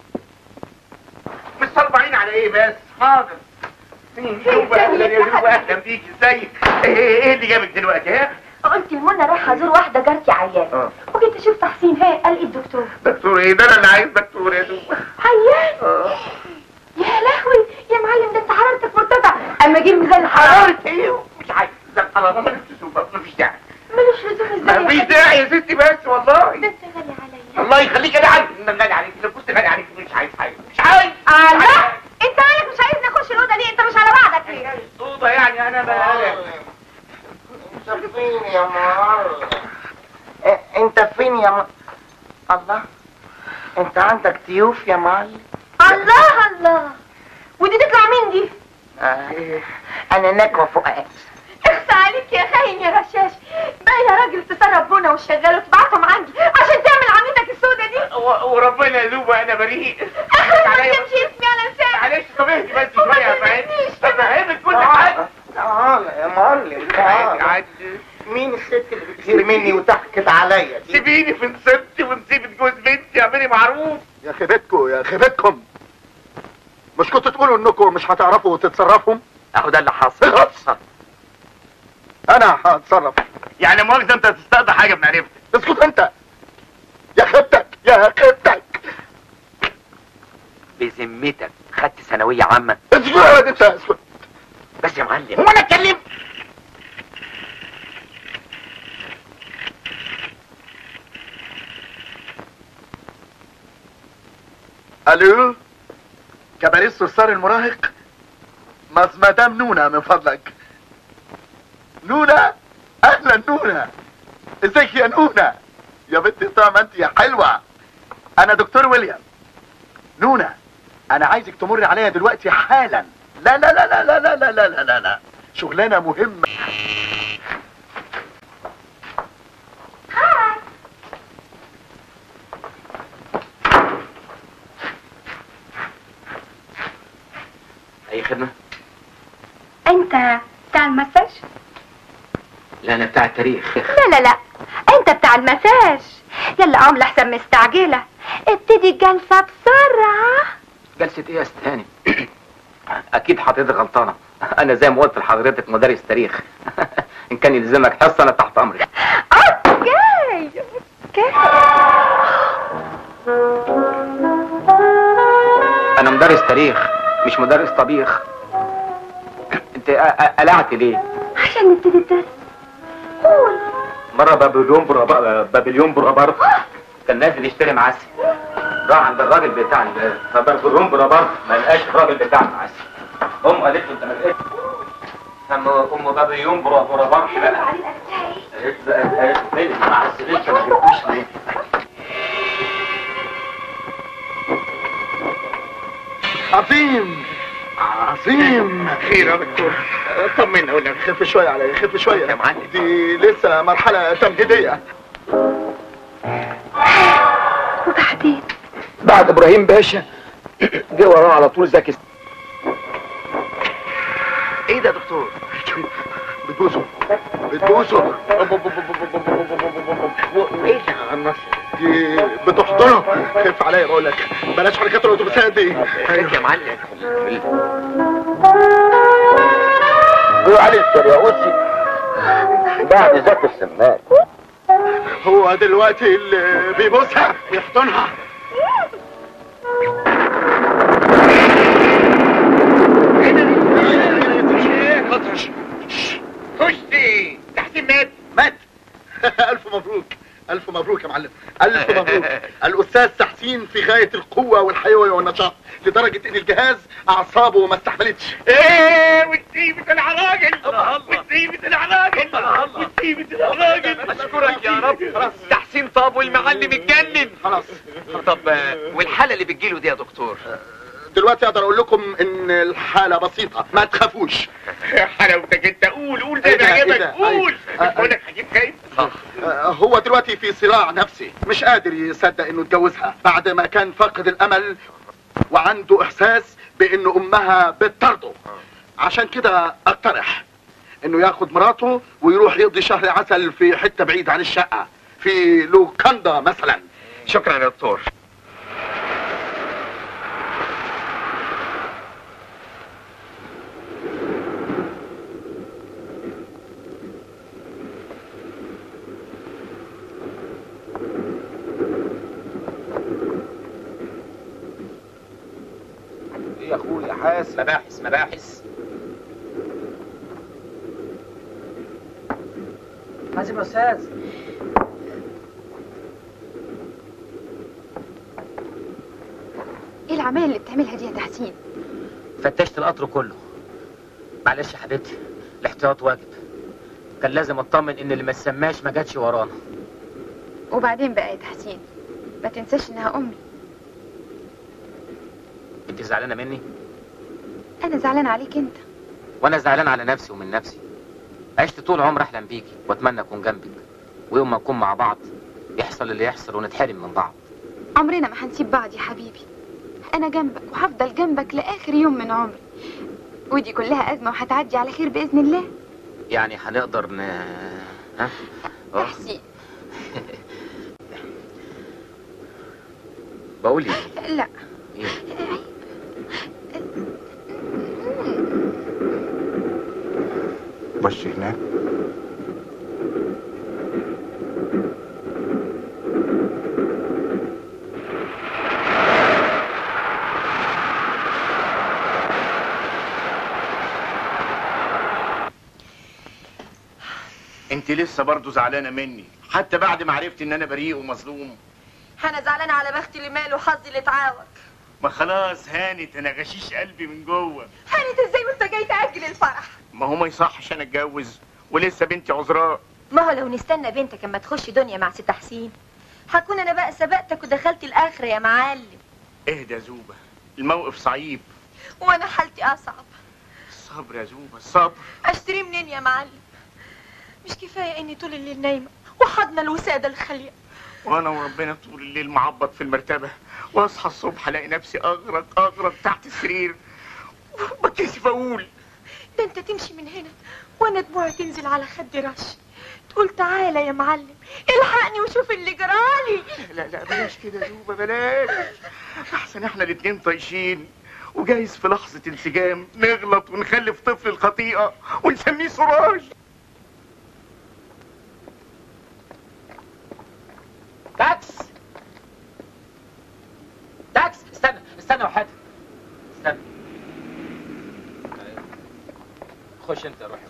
متصربعين على ايه بس حاضر شوف اهلا يا شوف اهلا بيك ازيك ايه ايه اللي جابك دلوقتي ها قلت لمنى رايحه ازور واحده جارتي عيانه اه وجيت اشوف تحسين هي قال ايه الدكتور دكتور ايه ده انا اللي عايز دكتور يا دوب عيان اه يا لهوي يا معلم ده انت حرارتك مرتفعه اما جه ميزان حرارة ايه مش عايز ده انا ما مفيش داعي ملوش لزوم ازاي مفيش داعي يا ستي بس والله ده انت غالي عليا الله يخليك انا عارف ان انا غالي عليك لو كنت غالي عليك مش عايز حاجه مش عايز الله انت مالك مش عايز نخش الاوضه ليه انت مش على بعضك ليه صوبه يعني انا بقى انت فين يا معلم انت فين يا م... الله انت عندك ضيوف يا معلم الله الله ودي تطلع مين دي آه. انا نجوى فؤاد اخفى عليك يا خاين يا رشاش بقى يا راجل تسرب بونا والشغال وتبعتهم عندي عشان تعمل عميتك السودة دي و- وربنا يذوب انا بريء اخرج ما عليا. تمشي اسمي على لسانك معلش طب اهدي بس وما شويه تلمسنيش. افهمك كل حاجه تعال يا معلم عادي عادي مين الست اللي بتغير مني وتحكت عليا دي سيبيني في نصيبتي ونسيبة جوز بنتي اعملي معروف يا خيبتكم يا خيبتكم مش كنتوا تقولوا انكم مش هتعرفوا تتصرفوا اهو ده اللي حصل انا هتصرف يعني مؤاخذة انت تستقضي حاجة بمعرفتك اسكت انت يا خيبتك يا خيبتك بذمتك خدت ثانويه عامه اسكت يا ولد انت اسكت بس يا معلم هو انا اتكلمت الو كباريه الصرصار المراهق مس مدام نونا من فضلك نونا اهلا نونا ازيك يا نونا يا بنتي طعم انت يا حلوه انا دكتور ويليام نونا انا عايزك تمر عليا دلوقتي حالا لا لا لا لا لا لا لا لا لا لا, لا. شغلانه مهمه اي خدمه انت بتاع المساج لا انا بتاع التاريخ لا لا لا انت بتاع المساج يلا قوم لحسن مستعجله ابتدي الجلسه بسرعه جلسه ايه يا استهاني اكيد حضرتك غلطانه انا زي ما قلت لحضرتك مدرس تاريخ ان كان يلزمك حصه انا تحت امرك اوكي اوكي انا مدرس تاريخ مش مدرس طبيخ انت أ- أ- قلعت ليه عشان نبتدي الدرس قول مره بابليون برابر بابليون برابر كان نازل يشتري معسل راح عند الراجل بتاع ال- بابليون برابر ما لقاش الراجل بتاع المعسل ام قالت له انت ما لقيتش ام ام بابليون برابر بقى قالت له قالت له فين المعسل انت ما جبتوش ليه عظيم عظيم خير يا دكتور طمنا ولا خف شويه عليا خف شويه يا معلم. دي لسه مرحله تمهيديه وبعدين بعد ابراهيم باشا جه وراه على طول زكي ايه ده يا دكتور بتبوسه بتبوسه وايه اللي غنص دي بتحضنه خف عليا بقول لك بلاش حركات الاتوبيسات دي يا معلم علي السرياوسي بعد زكي السمان هو دلوقتي اللي بيبوسها ويحضنها خشتي تحسين مات مات الف مبروك الف مبروك يا معلم الف مبروك الاستاذ تحسين في غايه القوه والحيويه والنشاط لدرجه ان الجهاز اعصابه ما استحملتش ايه وسيبة العراجل وسيبة العراجل وسيبة العراجل اشكرك يا رب خلاص تحسين طاب والمعلم اتجنن خلاص طب آه، والحاله اللي بتجيله دي يا دكتور دلوقتي اقدر اقول لكم ان الحاله بسيطه ما تخافوش حلاوتك انت قول قول زي إيه ما ده؟ إيه عجبك ده؟ قول أي- أ- بقول لك حاجات خايف آه، هو دلوقتي في صراع نفسي مش قادر يصدق انه اتجوزها بعد ما كان فاقد الامل وعنده احساس بان امها بتطرده عشان كده اقترح انه ياخد مراته ويروح يقضي شهر عسل في حته بعيد عن الشقه في لوكاندا مثلا شكرا يا دكتور ايه يا اخويا حاس مباحث مباحث حازم يا استاذ ايه العمايل اللي بتعملها دي يا تحسين فتشت القطر كله معلش يا حبيبتي الاحتياط واجب كان لازم اطمن ان اللي ما سماش ما جاتش ورانا وبعدين بقى يا تحسين ما تنساش انها امي انت زعلانه مني انا زعلان عليك انت وانا زعلان على نفسي ومن نفسي عشت طول عمري احلم بيكي واتمنى اكون جنبك ويوم ما نكون مع بعض يحصل اللي يحصل ونتحرم من بعض عمرنا ما هنسيب بعض يا حبيبي انا جنبك وهفضل جنبك لاخر يوم من عمري ودي كلها ازمه وهتعدي على خير باذن الله يعني هنقدر ن... ها أه. تحسين بقول ايه لا إيه؟ بص هناك انت لسه برضه زعلانه مني حتى بعد ما عرفت ان انا بريء ومظلوم انا زعلانه على بختي اللي ماله وحظي اللي اتعاوج ما خلاص هانت انا غشيش قلبي من جوه هانت ازاي وانت جاي تاجل الفرح ما هو ما يصحش انا اتجوز ولسه بنتي عذراء ما هو لو نستنى بنتك اما تخش دنيا مع ست حسين هكون انا بقى سبقتك ودخلت الاخره يا معلم اهدى يا زوبه الموقف صعيب وانا حالتي اصعب الصبر يا زوبه الصبر اشتري منين يا معلم مش كفايه اني طول الليل نايمه وحضنا الوساده الخاليه وانا وربنا طول الليل معبط في المرتبه واصحى الصبح الاقي نفسي اغرق اغرق تحت السرير بتكسف اقول ده انت تمشي من هنا وانا دموعي تنزل على خدي رش تقول تعالى يا معلم الحقني وشوف اللي جرالي لا لا بلاش كده يا زوبه بلاش احسن احنا الاتنين طايشين وجايز في لحظة انسجام نغلط ونخلف طفل الخطيئة ونسميه سراج تاكس تاكس استنى استنى وحياتك استنى خش انت روح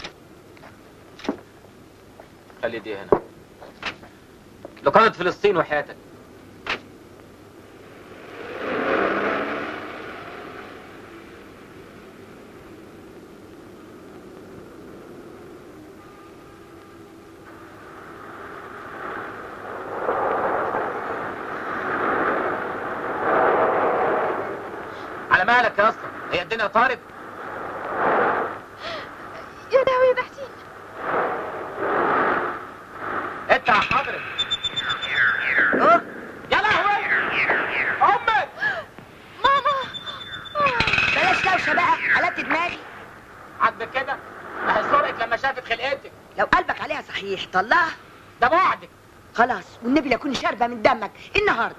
خلي دي هنا لقادة فلسطين وحياتك على مالك يا اسطى هي الدنيا طارت يا لهوي يا بحتين انت يا حضرتك اه يا لهوي امك ماما بلاش دوشه بقى قلبت دماغي عاجبك كده ما هي سرقت لما شافت خلقتك لو قلبك عليها صحيح طلعها ده بعدك خلاص والنبي لا اكون شاربه من دمك النهارده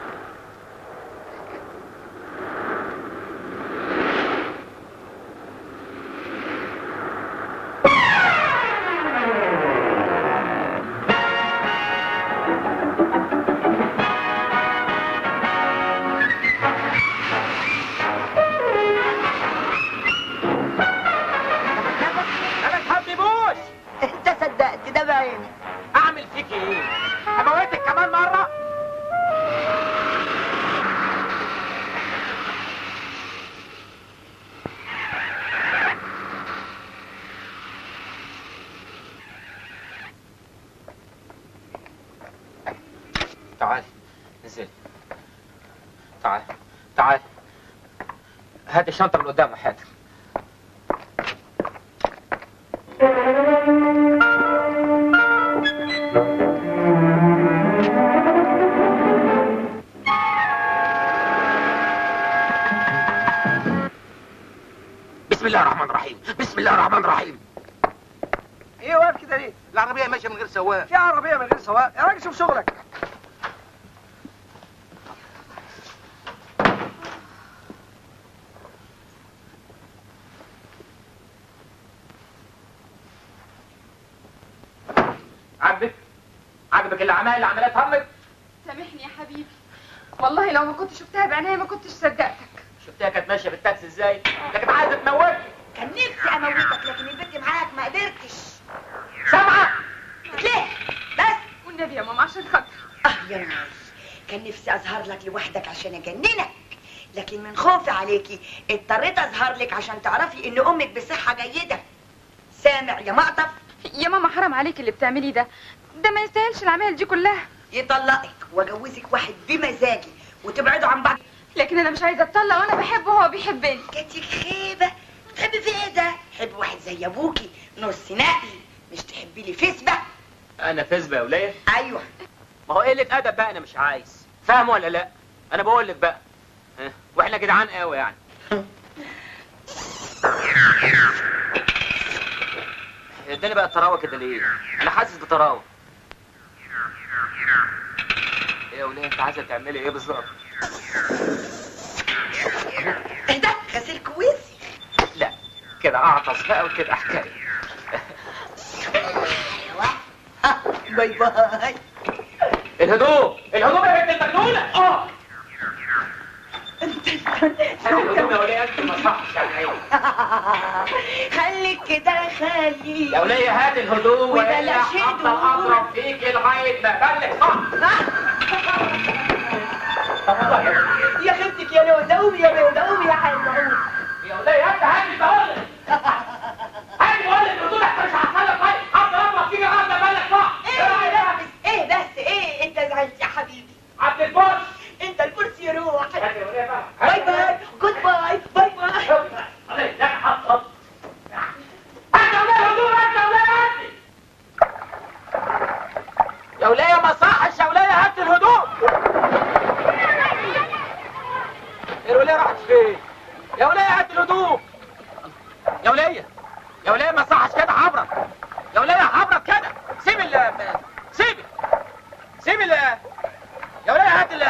ما تحببوش انت صدقت ده بعيني اعمل فيك ايه اموتك كمان مره تعال نزل تعال تعال هات الشنطه من قدام حياتك بسم الله الرحمن الرحيم بسم الله الرحمن الرحيم ايه واقف كده ليه؟ العربية ماشية من غير سواق في عربية من غير سواق يا راجل شوف شغلك عاجبك عاجبك اللي عمل اللي عملها تهمك سامحني يا حبيبي والله لو ما كنت شفتها بعينيا ما كنتش صدقتك شفتها كانت ماشيه بالتاكسي ازاي لكن عايزه تموتني كان نفسي اموتك لكن البنت معاك ما قدرتش سامعه ليه بس والنبي يا ماما عشان خاطر اه يا ناس كان نفسي اظهر لك لوحدك عشان اجننك لكن من خوفي عليكي اضطريت اظهر لك عشان تعرفي ان امك بصحه جيده سامع يا مقطف يا ماما حرام عليك اللي بتعمليه ده ده ما يستاهلش العمايل دي كلها يطلقك واجوزك واحد بمزاجي وتبعدوا عن بعض لكن انا مش عايزه اتطلق وانا بحبه وهو بيحبني جاتك خيبه تحبي في ايه ده حب واحد زي ابوكي نص نقل مش تحبي لي فسبه انا فزبه يا وليه ايوه ما هو قله ادب بقى انا مش عايز فاهم ولا لا انا بقول لك بقى ها؟ واحنا جدعان قوي يعني الدنيا بقت تراوة كده ليه؟ انا حاسس بتراوة ايه يا وليه انت عايزه تعملي ايه بالظبط؟ ايه ده غسيل كويسي لا كده اعطس بقى وتبقى حكايه باي باي الهدوء الهدوء يا بنت المجنونه اه الهدوء يا وليه انت ما صحش يعني ايه خليك كده خليك يا وليه هات الهدوء وبلاش افضل اضرب فيك لغايه ما ابلغ صح يا خدتك يا لودوم يا لودوم يا حلوم يا وليه انت هات بقول لك هات بقول لك الهدوء احنا مش هحصلك طيب افضل اضرب فيك لغايه ما ابلغ صح ايه بس ايه بس ايه انت زعلت يا حبيبي عبد البوش انت الكرسي يروح هات يا وليه بقى باي باي جود باي باي باي عليك لا حصل هات يا وليه الهدوء هات يا وليه هات يا وليه ما صحش يا وليه هات الهدوء الوليه راحت فين؟ يا وليه هات الهدوء يا وليه يا وليه ما صحش كده حبرك يا وليه حبرك كده سيب ال سيب سيب ال يا وليه هات ال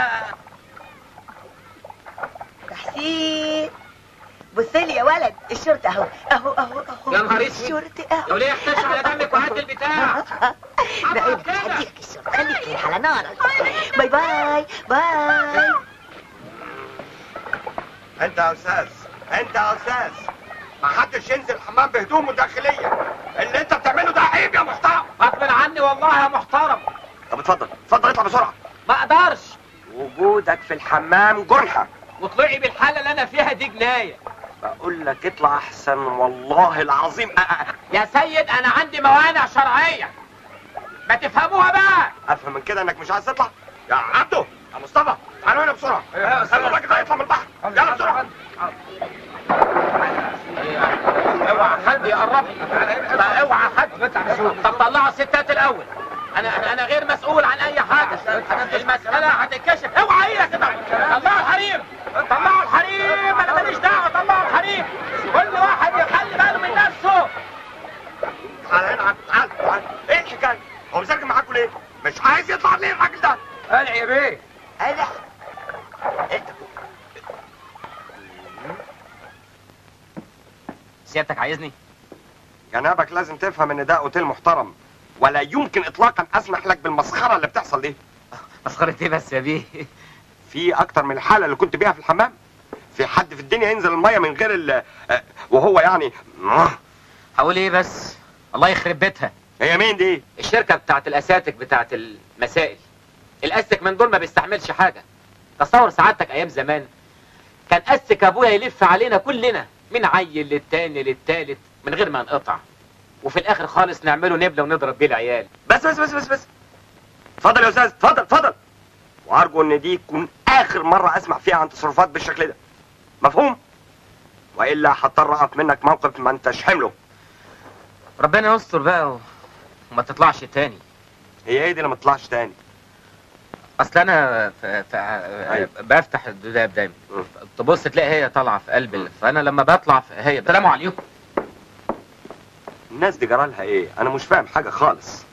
تحسين بص لي يا ولد الشرطة اهو اهو اهو اهو يا نهار اسود. الشرطة اهو يا وليه احتش على دمك وهات البتاع لا ايه هديك الشرطة خليك لي على نارك باي باي باي انت يا استاذ انت يا استاذ ما حدش ينزل الحمام بهدومه داخليه اللي انت بتعمله ده عيب يا محترم غصب عني والله يا محترم طب اتفضل اتفضل اطلع بسرعه ما اقدرش وجودك في الحمام جنحه وطلعي بالحاله اللي انا فيها دي جنايه بقول لك اطلع احسن والله العظيم أ- أ- يا سيد انا عندي موانع شرعيه ما تفهموها بقى افهم من كده انك مش عايز تطلع يا عبده يا مصطفى تعالوا هنا بسرعه خلوا الراجل ده يطلع من البحر يلا بسرعه اوعى حد يقرب لا اوعى حد طب طلعوا الستات الاول انا انا انا غير مسؤول عن اي حاجه المساله هتتكشف اوعى ايه يا ستة طلعوا الحريم طلعوا الحريم انا ماليش دعوه طلعوا الحريم كل واحد يخلي باله من نفسه تعال هنا عبد تعال تعال ايه الحكايه هو مسجل معاكم ليه مش عايز يطلع ليه الراجل ده قلع يا بيه قلع سيادتك عايزني جنابك لازم تفهم ان ده اوتيل محترم ولا يمكن اطلاقا اسمح لك بالمسخره اللي بتحصل دي مسخره ايه بس يا بيه في اكتر من الحاله اللي كنت بيها في الحمام في حد في الدنيا ينزل الميه من غير ال آه، وهو يعني هقول ايه بس الله يخرب بيتها هي مين دي الشركه بتاعت الاساتك بتاعت المسائل الاستك من دول ما بيستحملش حاجه تصور سعادتك ايام زمان كان استك ابويا يلف علينا كلنا من عيل للتاني للتالت من غير ما نقطع وفي الاخر خالص نعمله نبله ونضرب بيه العيال بس بس بس بس بس اتفضل يا استاذ اتفضل اتفضل وارجو ان دي تكون اخر مره اسمع فيها عن تصرفات بالشكل ده مفهوم والا هضطر اقف منك موقف ما انتش حمله ربنا يستر بقى و... وما تطلعش تاني هي ايه دي اللي ما تطلعش تاني اصل انا ف... ف... بفتح الدولاب دايما تبص تلاقي هي طالعه في قلب ال- فانا لما بطلع في- هي السلام عليكم الناس دي جرالها ايه انا مش فاهم حاجه خالص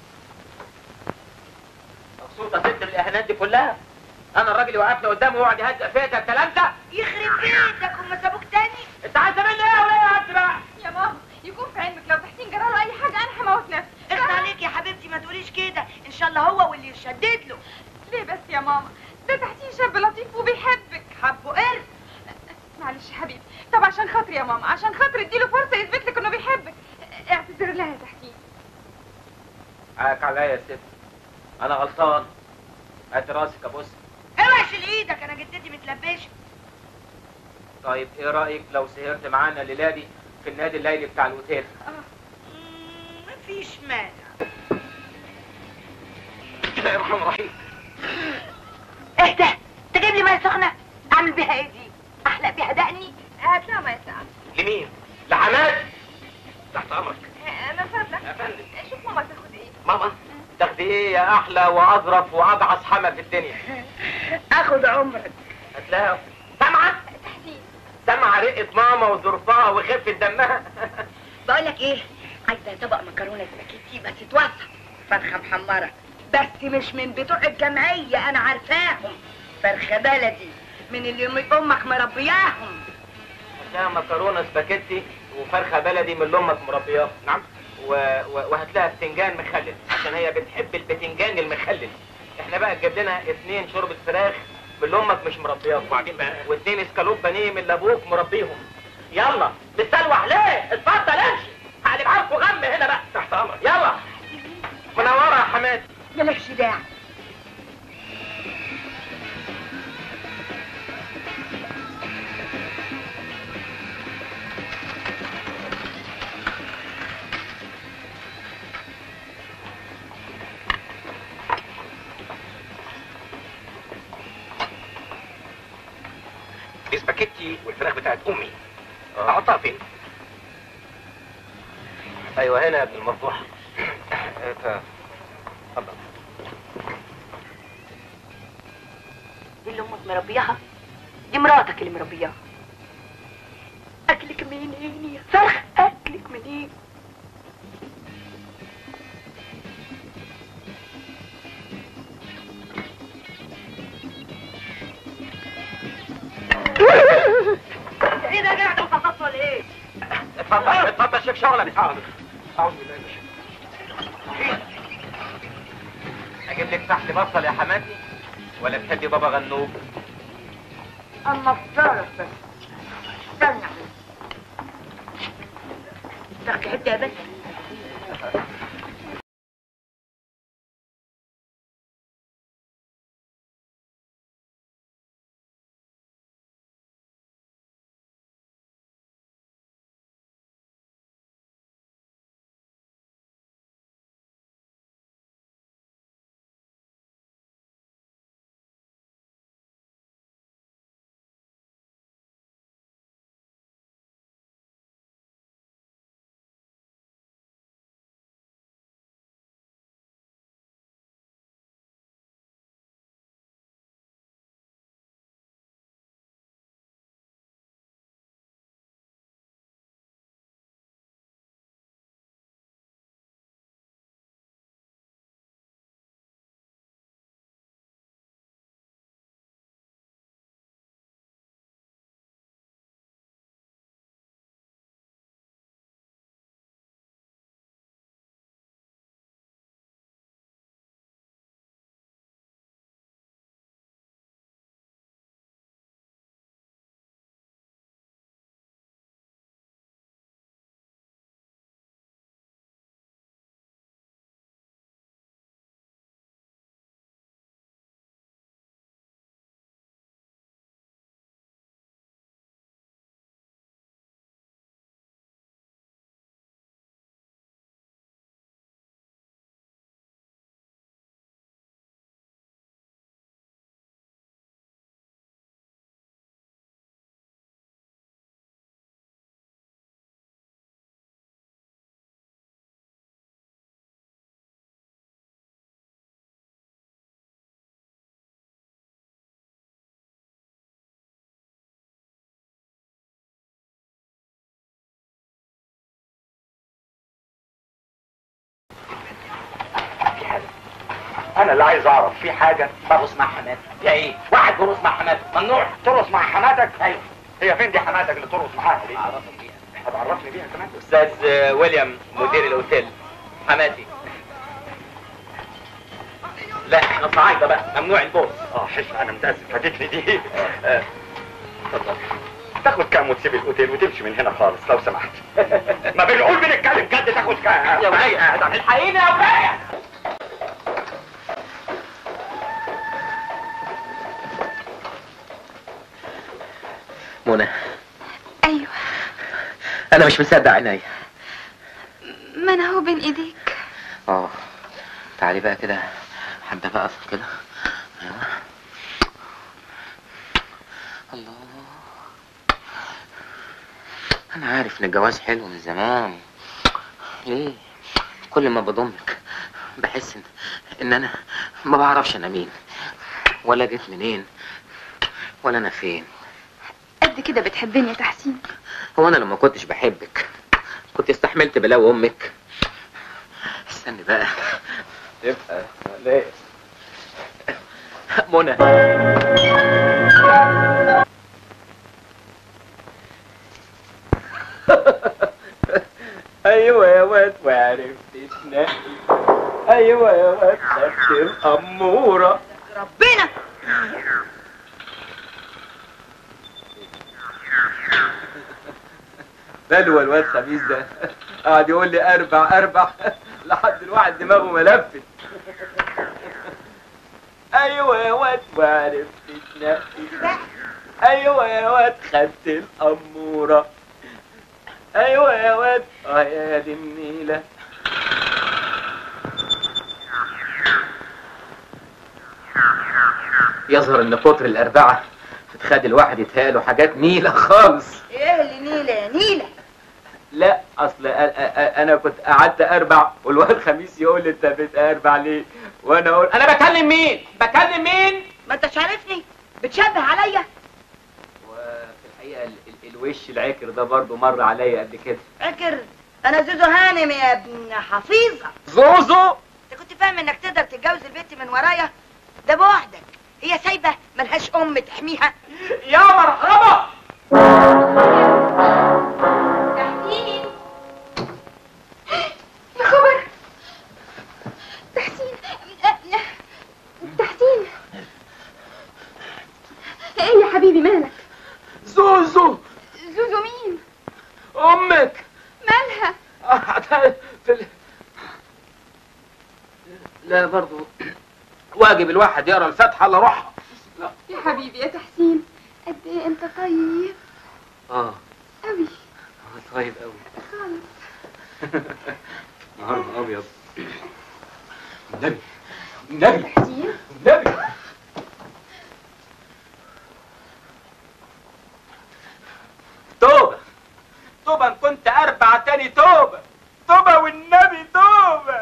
مبسوطه ست الاهانات دي كلها انا الراجل وقفنا قدامه ويقعد يهزق فيا ده الكلام ده يخرب بيتك هم سابوك تاني انت عايزه مني ايه ولا ايه يا عبد بقى يا ماما يكون في علمك لو تحسين جراله اي حاجه انا هموت نفسي اخد عليك يا حبيبتي ما تقوليش كده ان شاء الله هو واللي يشدد له ليه بس يا ماما ده تحسين شاب لطيف وبيحبك حبه قرد معلش يا حبيبي طب عشان خاطري يا ماما عشان خاطري اديله فرصه يثبت لك انه بيحبك اعتذر لها يا تحسين حقك عليا يا ست انا غلطان هات راسك ابص اوعى شيل ايدك انا جدتي متلبشه طيب ايه رايك لو سهرت معانا الليله دي في النادي الليلي بتاع الاوتيل مفيش مانع بسم الله الرحمن الرحيم ايه ده تجيب لي ميه سخنه اعمل بيها ايه دي احلق بيها دقني هات لها ميه ساقعه لمين لحماد تحت امرك انا فاضلك يا فندم شوف ماما تاخد ايه ماما تاخدي ايه يا احلى واظرف وابعث حما في الدنيا اخد عمرك هتلاقيها سامعه تحسين سامعه رقه ماما وظرفها وخفه دمها بقول لك ايه عايزه طبق مكرونه سباكيتي بس توسع فرخه محمره بس مش من بتوع الجمعيه انا عارفاهم فرخه بلدي من اللي أم- امك مربياهم هتلاقي مكرونه سباكيتي وفرخه بلدي من اللي امك مربياها نعم و... و... وهتلاقيها بتنجان مخلل عشان هي بتحب البتنجان المخلل احنا بقى تجيب لنا اتنين شوربه فراخ من اللي امك مش مربياهم وبعدين بقى واتنين اسكالوب بانيه من اللي ابوك مربيهم يلا مستلوح ليه اتفضل امشي هقلب عارفه غم هنا بقى تحت امرك يلا منوره يا حماد مالكش داعي السباكيتي والفراخ بتاعت امي احطها فين؟ ايوه هنا يا ابن المفتوح اتفضل دي اللي امك مربياها دي مراتك اللي مربياها اكلك منين يا فرخ اكلك منين ايه ده قاعد وخطط ولا ايه؟ اتفضل اتفضل شوف شغلك حاضر اعوذ بالله من الشيطان اجيب لك تحت بصل يا حماتي ولا تحبي بابا غنوج اما افترض بس استنى تاخدي حته يا بنت انا اللي عايز اعرف في حاجه برقص مع حماد يا ايه واحد برقص مع حماد ممنوع ترقص مع حماتك ايوه هي فين دي حماتك اللي ترقص معاها دي اعرفك بيها هتعرفني بيها كمان استاذ ويليام مدير الاوتيل حماتي لا احنا صعايده بقى ممنوع البوس اه حس انا متاسف فاتتني دي آه، اتفضل تاخد كام وتسيب الاوتيل وتمشي من هنا خالص لو سمحت ما بنقول بنتكلم جد تاخد كام يا ولية الحقيني يا ولية منى ايوه انا مش مصدق عينيا ما انا هو بين ايديك اه تعالي بقى كده حبه بقى كده ايوه الله انا عارف ان الجواز حلو من زمان ليه كل ما بضمك بحس ان, إن انا ما بعرفش انا مين ولا جيت منين ولا انا فين قد كده بتحبني يا تحسين هو انا لما كنتش بحبك كنت استحملت بلاوي امك استني بقى تبقى ليه منى ايوه يا واد وعرفت تنقي ايوه يا واد خدت الاموره ربنا بلوى الواد خميس ده قاعد يقول لي اربع اربع لحد الواحد دماغه ملفت ايوه يا واد وعرفت تنقي ايوه يا واد خدت الاموره ايوه يا واد اه يا دي النيله يظهر ان كتر الاربعه بتخلي الواحد يتهيأله حاجات نيله خالص ايه اللي نيله يا نيله لا اصل أ- أ- أ- انا كنت قعدت اربع والواد خميس يقول لي انت بتاربع ليه وانا اقول انا بكلم مين بكلم مين ما انتش عارفني بتشبه عليا وفي الحقيقه ال- ال- الوش العكر ده برضه مر عليا قبل كده فاكر انا زوزو هانم يا ابن حفيظه زوزو انت كنت فاهم انك تقدر تتجوز البنت من ورايا ده بوحدك هي سايبه ملهاش ام تحميها يا مرحبا تحسين يا خبر تحسين تحسين ايه يا حبيبي مالك زوزو زوزو مين امك مالها في ال... لا برضه واجب الواحد يقرا الفاتحه الا روحها يا حبيبي يا تحسين قد ايه انت طيب اه قوي طيب قوي خالص نهارنا ابيض النبي النبي تحسين النبي توبة توبة إن كنت أربع تاني توبة توبة والنبي توبة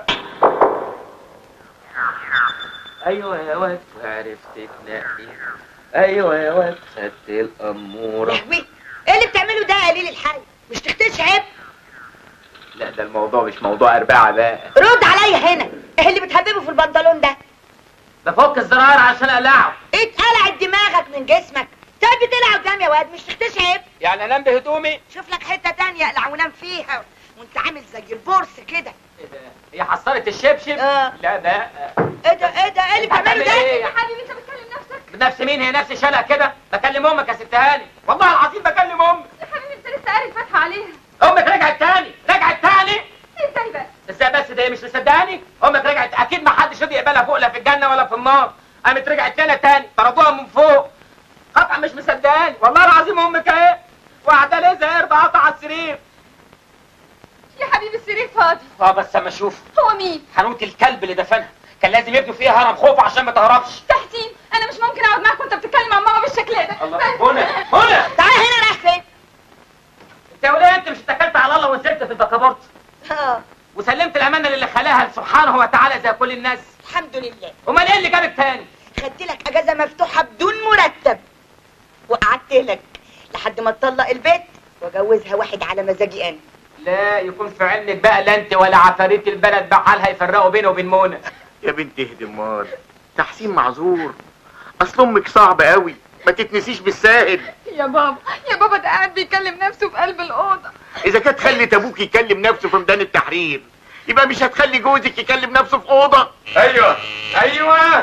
أيوة يا واد وعرفت تنقي أيوة يا واد خدت الأمورة لهوي ايه اللي بتعمله ده يا قليل الحي مش تختش عيب لا ده الموضوع مش موضوع أربعة بقى رد عليا هنا ايه اللي بتحببه في البنطلون ده ده فك الزراير عشان أقلعه اتقلعت دماغك من جسمك طيب بتقلع قدام يا واد مش تختش عيب يعني أنام بهدومي شوف لك حته تانية اقلع ونام فيها وانت عامل زي البورس كده هي حصلت الشبشب آه. لا ده ايه ده ايه ده ايه اللي بتعمله ده إيه؟ يا حبيبي انت بتكلم نفسك نفس مين هي نفس شلق كده بكلم امك يا ست هاني والله العظيم بكلم امك يا حبيبي انت لسه قاري الفاتحه عليها امك رجعت تاني رجعت تاني ازاي بقى ازاي بس ده هي مش مصدقاني امك رجعت اكيد ما حدش راضي يقبلها فوق لا في الجنه ولا في النار قامت رجعت لنا تاني طردوها من فوق قطعا مش مصدقاني والله العظيم امك اهي وقاعده ليه زي قرد قطع على السرير يا حبيبي السرير فاضي اه بس اما اشوف هو مين حنوت الكلب اللي دفنها كان لازم يبنوا فيها هرم خوف عشان ما تهربش تحسين انا مش ممكن اقعد معاك وانت بتتكلم عن ماما بالشكل ده الله هنا هنا تعال هنا رايح فين انت يا وليه انت مش اتكلت على الله ونزلت في البكابورت اه وسلمت الامانه للي خلاها سبحانه وتعالى زي كل الناس الحمد لله امال ايه اللي جابك تاني خدت لك اجازه مفتوحه بدون مرتب وقعدت لك لحد ما تطلق البيت واجوزها واحد على مزاجي انا لا يكون في علمك بقى لا انت ولا عفاريت البلد بحالها يفرقوا بينه وبين منى يا بنت اهدي امال تحسين معذور اصل امك صعب قوي ما تتنسيش بالساهل يا بابا يا بابا ده قاعد بيكلم نفسه في قلب الاوضه اذا كانت خلت ابوك يكلم نفسه في ميدان التحرير يبقى مش هتخلي جوزك يكلم نفسه في اوضه ايوه ايوه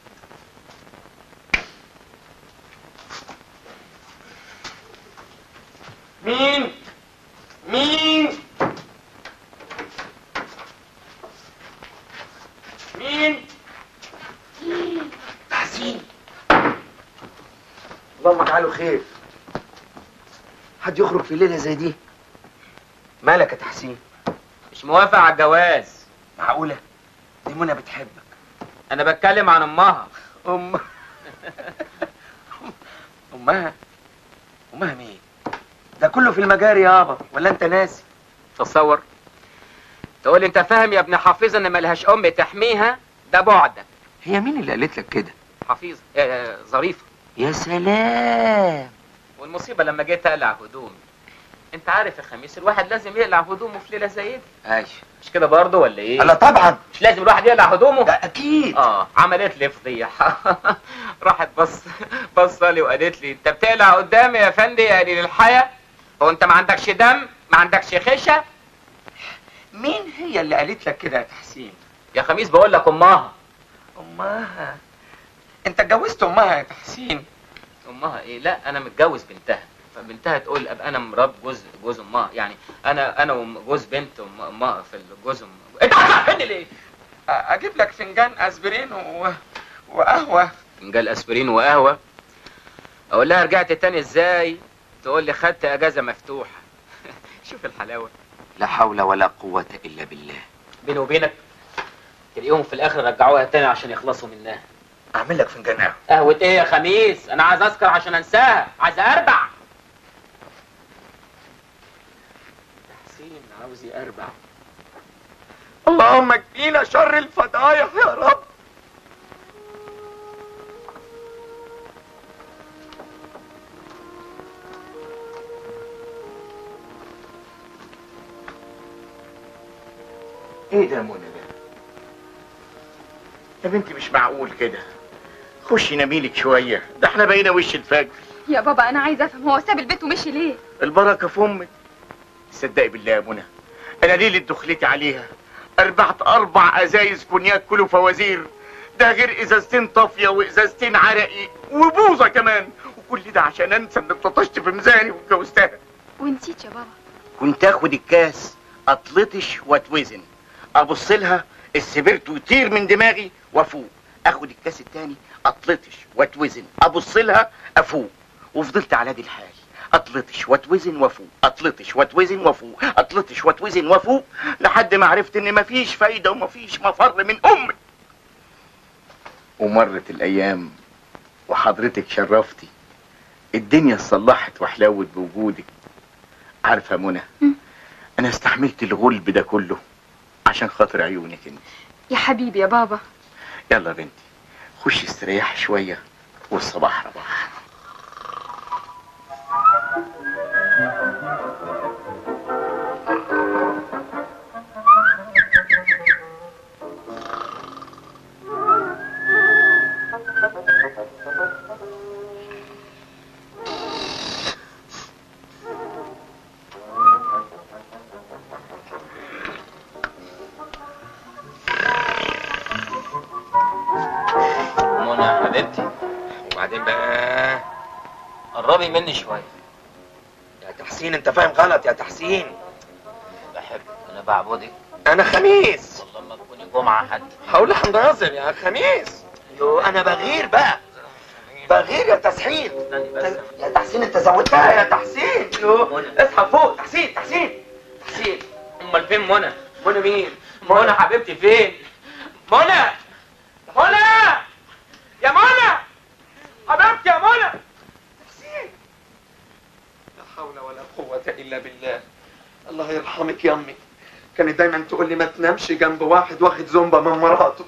مين مين مين تحسين اللهم اجعله خير حد يخرج في ليله زي دي مالك يا تحسين مش موافق على الجواز معقوله دي منى بتحبك انا بتكلم عن امها ام امها امها مين ده كله في المجاري يابا ولا انت ناسي تصور تقول لي انت فاهم يا ابن حفيظه ان ملهاش ام تحميها ده بعدك هي مين اللي قالت لك كده حفيظه آه، ظريفه يا سلام والمصيبه لما جيت اقلع هدومي انت عارف يا خميس الواحد لازم يقلع هدومه في ليله زي دي ماشي مش كده برضه ولا ايه لا طبعا مش لازم الواحد يقلع هدومه ده اكيد اه عملت لي فضيحه راحت بص بص لي وقالت لي انت بتقلع قدامي يا فندي يا قليل الحياه هو انت ما عندكش دم ما عندكش خشه مين هي اللي قالت لك كده يا تحسين يا خميس بقول لك امها امها انت اتجوزت امها يا تحسين امها ايه لا انا متجوز بنتها فبنتها تقول ابقى انا مرات جوز جوز امها يعني انا انا وجوز بنت أم- امها في الجوز أم... انت هتفهمني ليه اجيب لك فنجان اسبرين و... وقهوه فنجان اسبرين وقهوه اقول لها رجعت تاني ازاي تقول لي خدت اجازه مفتوحه شوف الحلاوه لا حول ولا قوه الا بالله بيني وبينك تلاقيهم في الاخر رجعوها تاني عشان يخلصوا منها اعمل لك فنجان قهوه قهوة ايه يا خميس انا عايز اسكر عشان انساها عايز اربع تحسين عاوز يربع اللهم اكفينا شر الفضايح يا رب ايه ده يا منى ده يا بنتي مش معقول كده خشي ناميلك شويه ده احنا بقينا وش الفجر يا بابا انا عايزه افهم هو ساب البيت ومشي ليه البركه في امك صدقي بالله يا منى انا ليله دخلتي عليها اربعت اربع ازايز كونياك كله فوازير ده غير ازازتين طافيه وازازتين عرقي وبوظه كمان وكل ده عشان انسى انك ططشت في ميزاني واتجوزتها ونسيت يا بابا كنت اخد الكاس اطلطش واتوزن ابص لها السبرتو يطير من دماغي وافوق اخد الكاس التاني اطلطش واتوزن ابص لها افوق وفضلت على دي الحال اطلطش واتوزن وافوق اطلطش واتوزن وافوق اطلطش واتوزن وافوق لحد ما عرفت ان مفيش فايده ومفيش مفر من امي ومرت الايام وحضرتك شرفتي الدنيا اتصلحت وحلاوت بوجودك عارفه يا منى انا استحملت الغلب ده كله عشان خاطر عيونك انت يا حبيبي يا بابا يلا يا بنتي خشي استريحي شويه والصباح رباح منى يا حبيبتي وبعدين بقى قربي مني شويه يا تحسين انت فاهم غلط يا تحسين بحبك انا بعبدك انا خميس والله ما تكوني جمعه حتى هقول لحمدازم يا خميس يو انا بغير بقى بغير يا تسحين يا تحسين انت زودتها يا تحسين يو اصحى فوق تحسين تحسين تحسين امال فين منى منى مين منى حبيبتي فين منى منى يا منى حبيبتي يا منى لا حول ولا قوة إلا بالله الله يرحمك يا أمي كانت دايما تقول لي ما تنامش جنب واحد واخد زومبا من مراته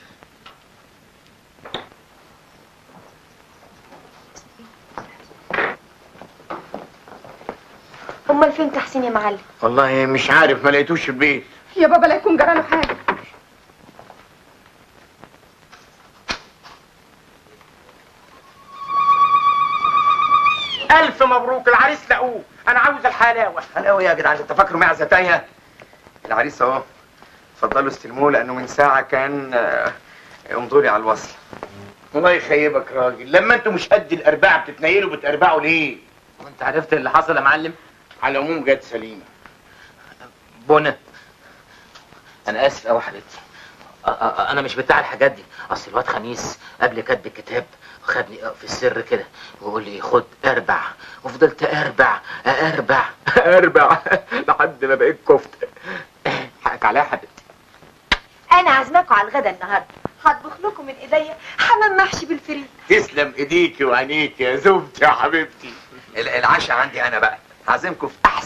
امال فين تحسين يا معلم والله مش عارف ما لقيتوش في البيت يا بابا لا يكون جراله حاجه الف مبروك العريس لقوه انا عاوز الحلاوه حلاوة يا جدعان انت فاكره معزة تانية العريس اهو اتفضلوا استلموه لانه من ساعة كان آه، امضوا لي على الوصل الله يخيبك راجل لما انتوا مش قد الاربعه بتتنيلوا بتربعوا ليه وانت عرفت اللي حصل يا معلم على العموم جت سليمه بنى انا اسف قوي حبيبتي أ- أ- انا مش بتاع الحاجات دي اصل الواد خميس قبل كاتب الكتاب خدني في السر كده ويقول لي خد اربع وفضلت اربع اربع اربع لحد ما بقيت كفته حقك عليا يا حبيبتي انا عازماكم على الغدا النهارده هطبخ لكم من ايديا حمام محشي بالفريك تسلم ايديكي وعينيكي يا زوجتي يا حبيبتي العشاء عندي انا بقى هعزمكم في احسن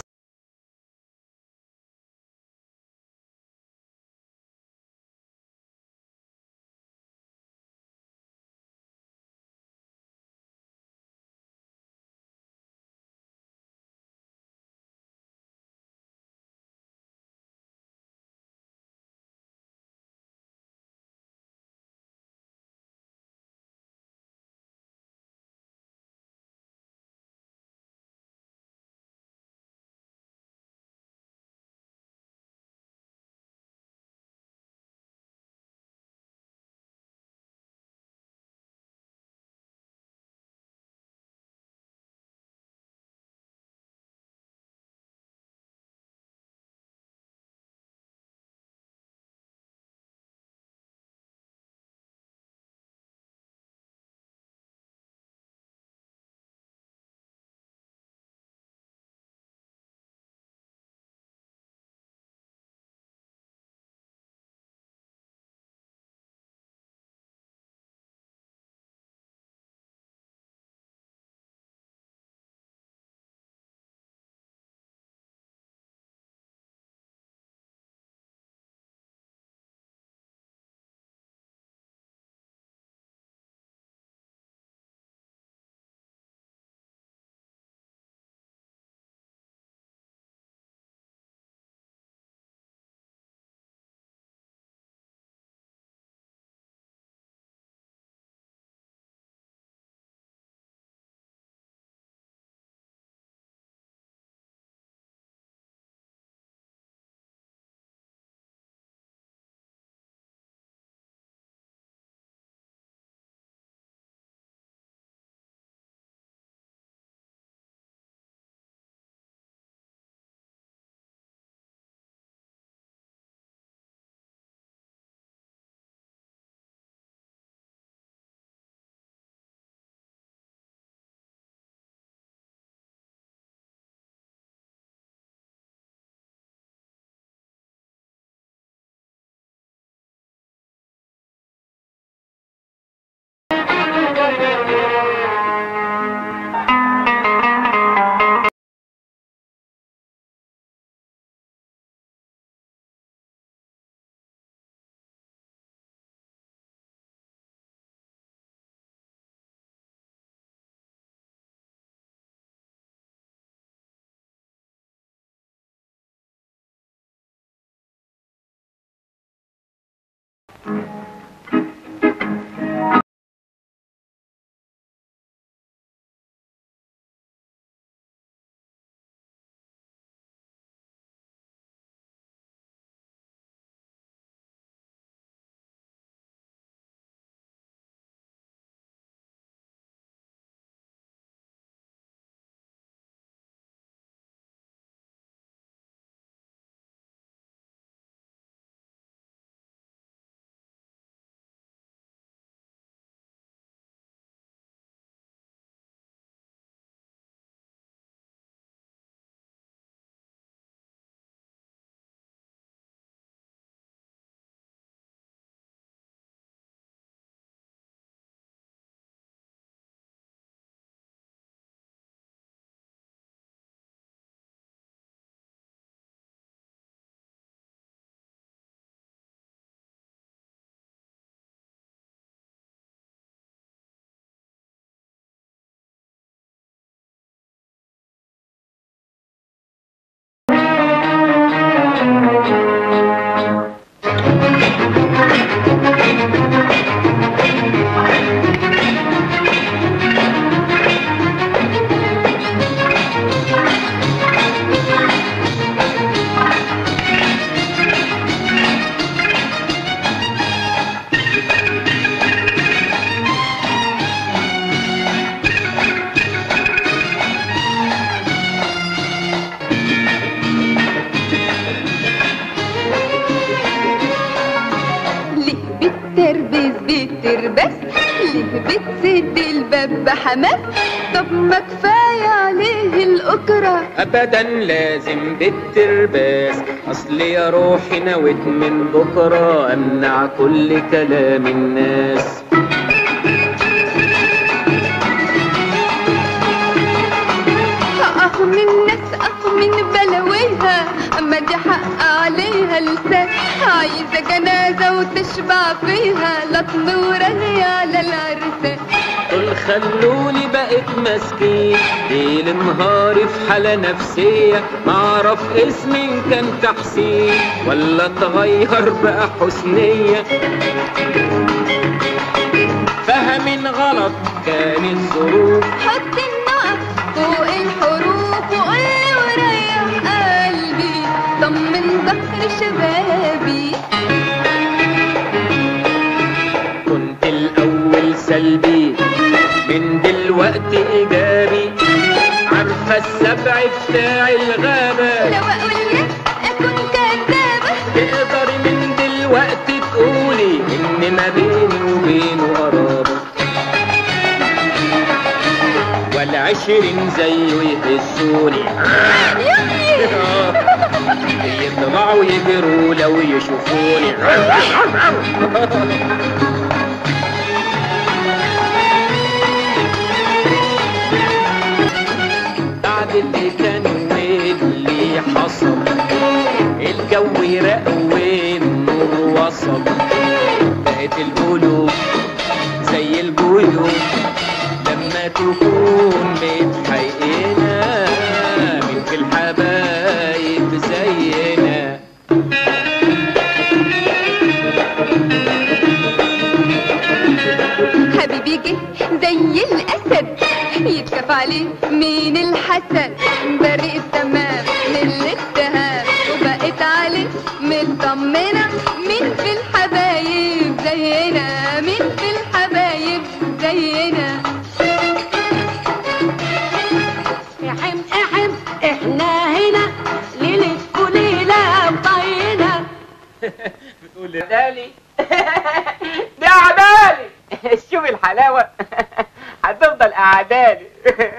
بتربس بتربس ليه بتسد الباب بحماس طب ما كفاية عليه الأكرة ابدا لازم بالترباس اصل يا روحي نويت من بكره امنع كل كلام الناس أخ من ناس أخ من بلاويها أما دي حق عليها لسان عايزة جنازة وتشبع فيها لطم ورغي على العرسان دول خلوني بقيت مسكين ليل نهاري في حالة نفسية معرف اسمي إن كان تحسين ولا اتغير بقى حسنية فهم غلط كان الظروف حط النقط فوق الحروف وقولي وريح قلبي طمن ظهر شبابي كنت الأول سلبي من دلوقتي إيجابي عارفة السبع بتاع الغابة لو أقول لك أكون كذابة تقدري من دلوقتي تقولي إن ما بيني وبينه قرابة والعشرين زيه يهزوني يطلعوا يجروا لو يشوفوني بعد اللي كان واللي حصل الجو يرق والنور وصل بقت القلوب زي الجيوب لما تكون متحققنا من في الحبايب زينا حبيبي جه زي الأسد يتكف عليه مين الحسد بريء تمام من الاتهام وبقيت عليه مطمنة مين في الحبايب زينا مين في الحبايب زينا احم احم احنا هنا ليلة كليلة مطينة بتقول عدالي ده عدالي شوف الحلاوة هتفضل قعدالي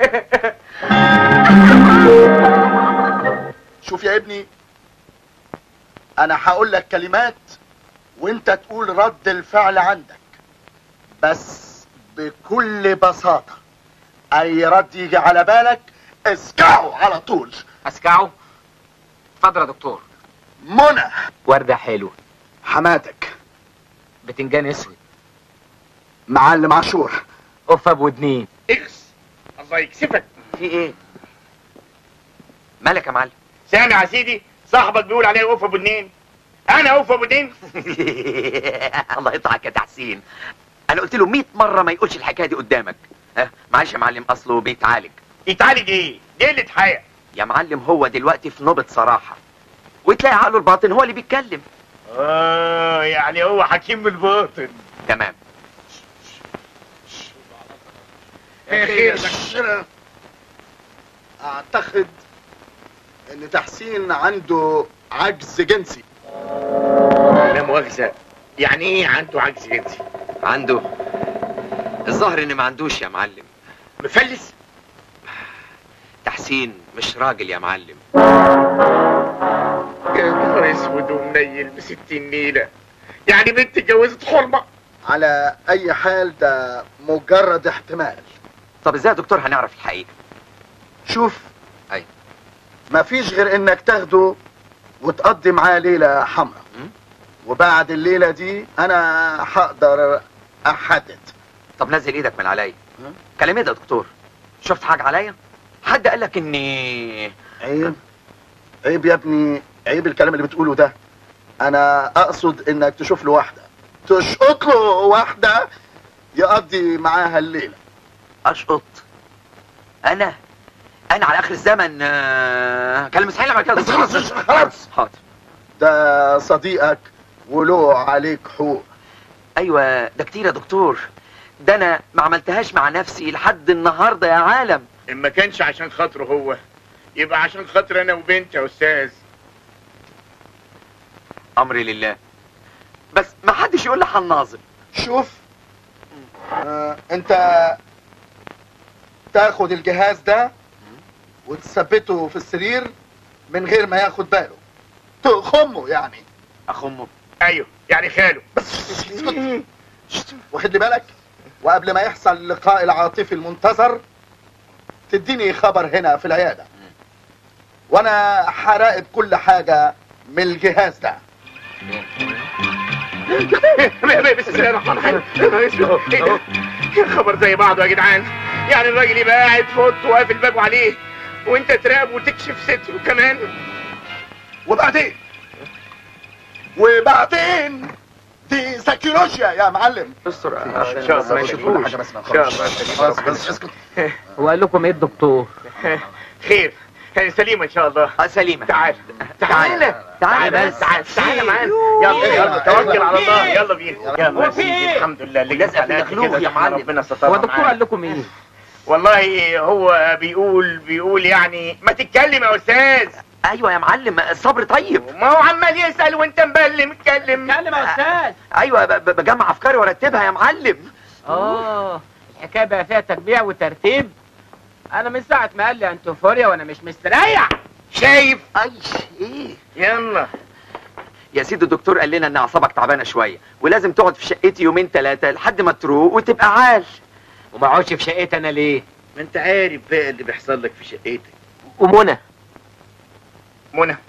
شوف يا ابني انا هقول لك كلمات وانت تقول رد الفعل عندك بس بكل بساطة اي رد يجي على بالك اسكعه على طول اسكعه اتفضل يا دكتور منى وردة حلوة حماتك بتنجان اسود معلم عاشور قفة بودنين اخس الله يكسفك في ايه مالك يا معلم سامع يا سيدي صاحبك بيقول عليه وقف ابو اتنين انا اوفى ابو دين الله يطلعك يا تحسين انا قلت له 100 مره ما يقولش الحكايه دي قدامك ها معلش يا معلم اصله بيتعالج يتعالج ايه ليله حياه يا معلم هو دلوقتي في نوبه صراحه وتلاقي عقله الباطن هو اللي بيتكلم اه يعني هو حكيم الباطن تمام خير اعتقد ان تحسين عنده عجز جنسي لا مؤاخذه يعني ايه عنده عجز جنسي عنده الظاهر ان ما عندوش يا معلم مفلس تحسين مش راجل يا معلم يا نهار اسود ومنيل بستين نيله يعني بنت اتجوزت حرمه على اي حال ده مجرد احتمال طب ازاي يا دكتور هنعرف الحقيقه شوف أي. مفيش غير انك تاخده وتقضي معاه ليلة حمراء وبعد الليلة دي انا هقدر احدد طب نزل ايدك من عليا كلام ايه ده يا دكتور شفت حاجه عليا حد قال لك اني عيب عيب يا ابني عيب الكلام اللي بتقوله ده انا اقصد انك تشوف له واحدة تشقط له واحدة يقضي معاها الليلة اشقط انا انا على اخر الزمن آه، كان مستحيل اعمل كده بس خلاص خلاص حاضر ده صديقك وله عليك حقوق ايوه ده كتير يا دكتور ده انا ما عملتهاش مع نفسي لحد النهارده يا عالم ان ما كانش عشان خاطره هو يبقى عشان خاطر انا وبنتي يا استاذ امري لله بس ما حدش يقول لي حناظر شوف آه انت تاخد الجهاز ده وتثبته في السرير من غير ما ياخد باله تخمه يعني اخمه ايوه يعني خاله واخد لي بالك وقبل ما يحصل اللقاء العاطفي المنتظر تديني خبر هنا في العيادة وانا هراقب كل حاجة من الجهاز ده بسم الله الرحمن الرحيم ايه ده؟ يا خبر زي بعضه يا جدعان يعني الراجل يبقى قاعد في اوضته وقافل بابه عليه وانت تراقب وتكشف ستره كمان وبعدين وبعدين دي سيكولوجيا يا معلم استر ان شاء الله ما يشوفوش حاجة بس ما ان شاء نخافش. الله خلاص بس اسكت هو قال لكم ايه الدكتور خير هي سليمة ان شاء الله اه سليمة تعال تعال تعال بس تعال تعال معانا يلا يلا توكل على الله يلا بينا يلا يا سيدي الحمد لله اللي جت على قد كده يا معلم. ربنا سترها هو الدكتور معانا. قال لكم ايه والله هو بيقول بيقول يعني ما تتكلم يا استاذ ايوه يا معلم الصبر طيب ما هو عمال يسال وانت مبلم اتكلم اتكلم يا استاذ ايوه ب- ب- بجمع افكاري وارتبها يا معلم اه الحكايه بقى فيها تجميع وترتيب انا من ساعه ما قال لي انتوفوريا وانا مش مستريح شايف اي ايه يلا يا سيدي الدكتور قال لنا ان اعصابك تعبانه شويه ولازم تقعد في شقتي يومين ثلاثه لحد ما تروق وتبقى عال وما اقعدش في شقتي انا ليه ما انت عارف بقى اللي بيحصل لك في شقتك ومنى منى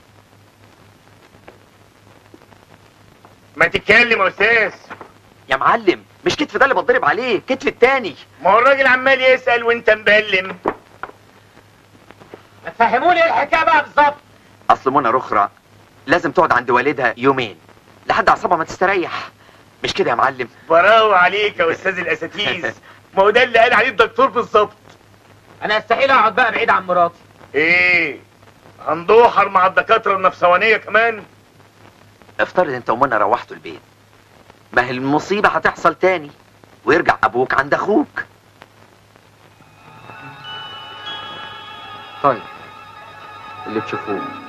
ما تتكلم يا استاذ يا معلم مش كتف ده اللي بتضرب عليه كتف التاني ما هو الراجل عمال يسال وانت مبلم ما تفهموني ايه الحكايه بقى بالظبط اصل منى رخرة لازم تقعد عند والدها يومين لحد اعصابها ما تستريح مش كده يا معلم براو عليك يا استاذ الاساتيز ما هو ده اللي قال عليه الدكتور بالظبط انا استحيل اقعد بقى بعيد عن مراتي ايه هندوحر مع الدكاتره النفسوانيه كمان افترض انت ومنى روحتوا البيت ما هي المصيبه هتحصل تاني ويرجع ابوك عند اخوك طيب اللي تشوفوه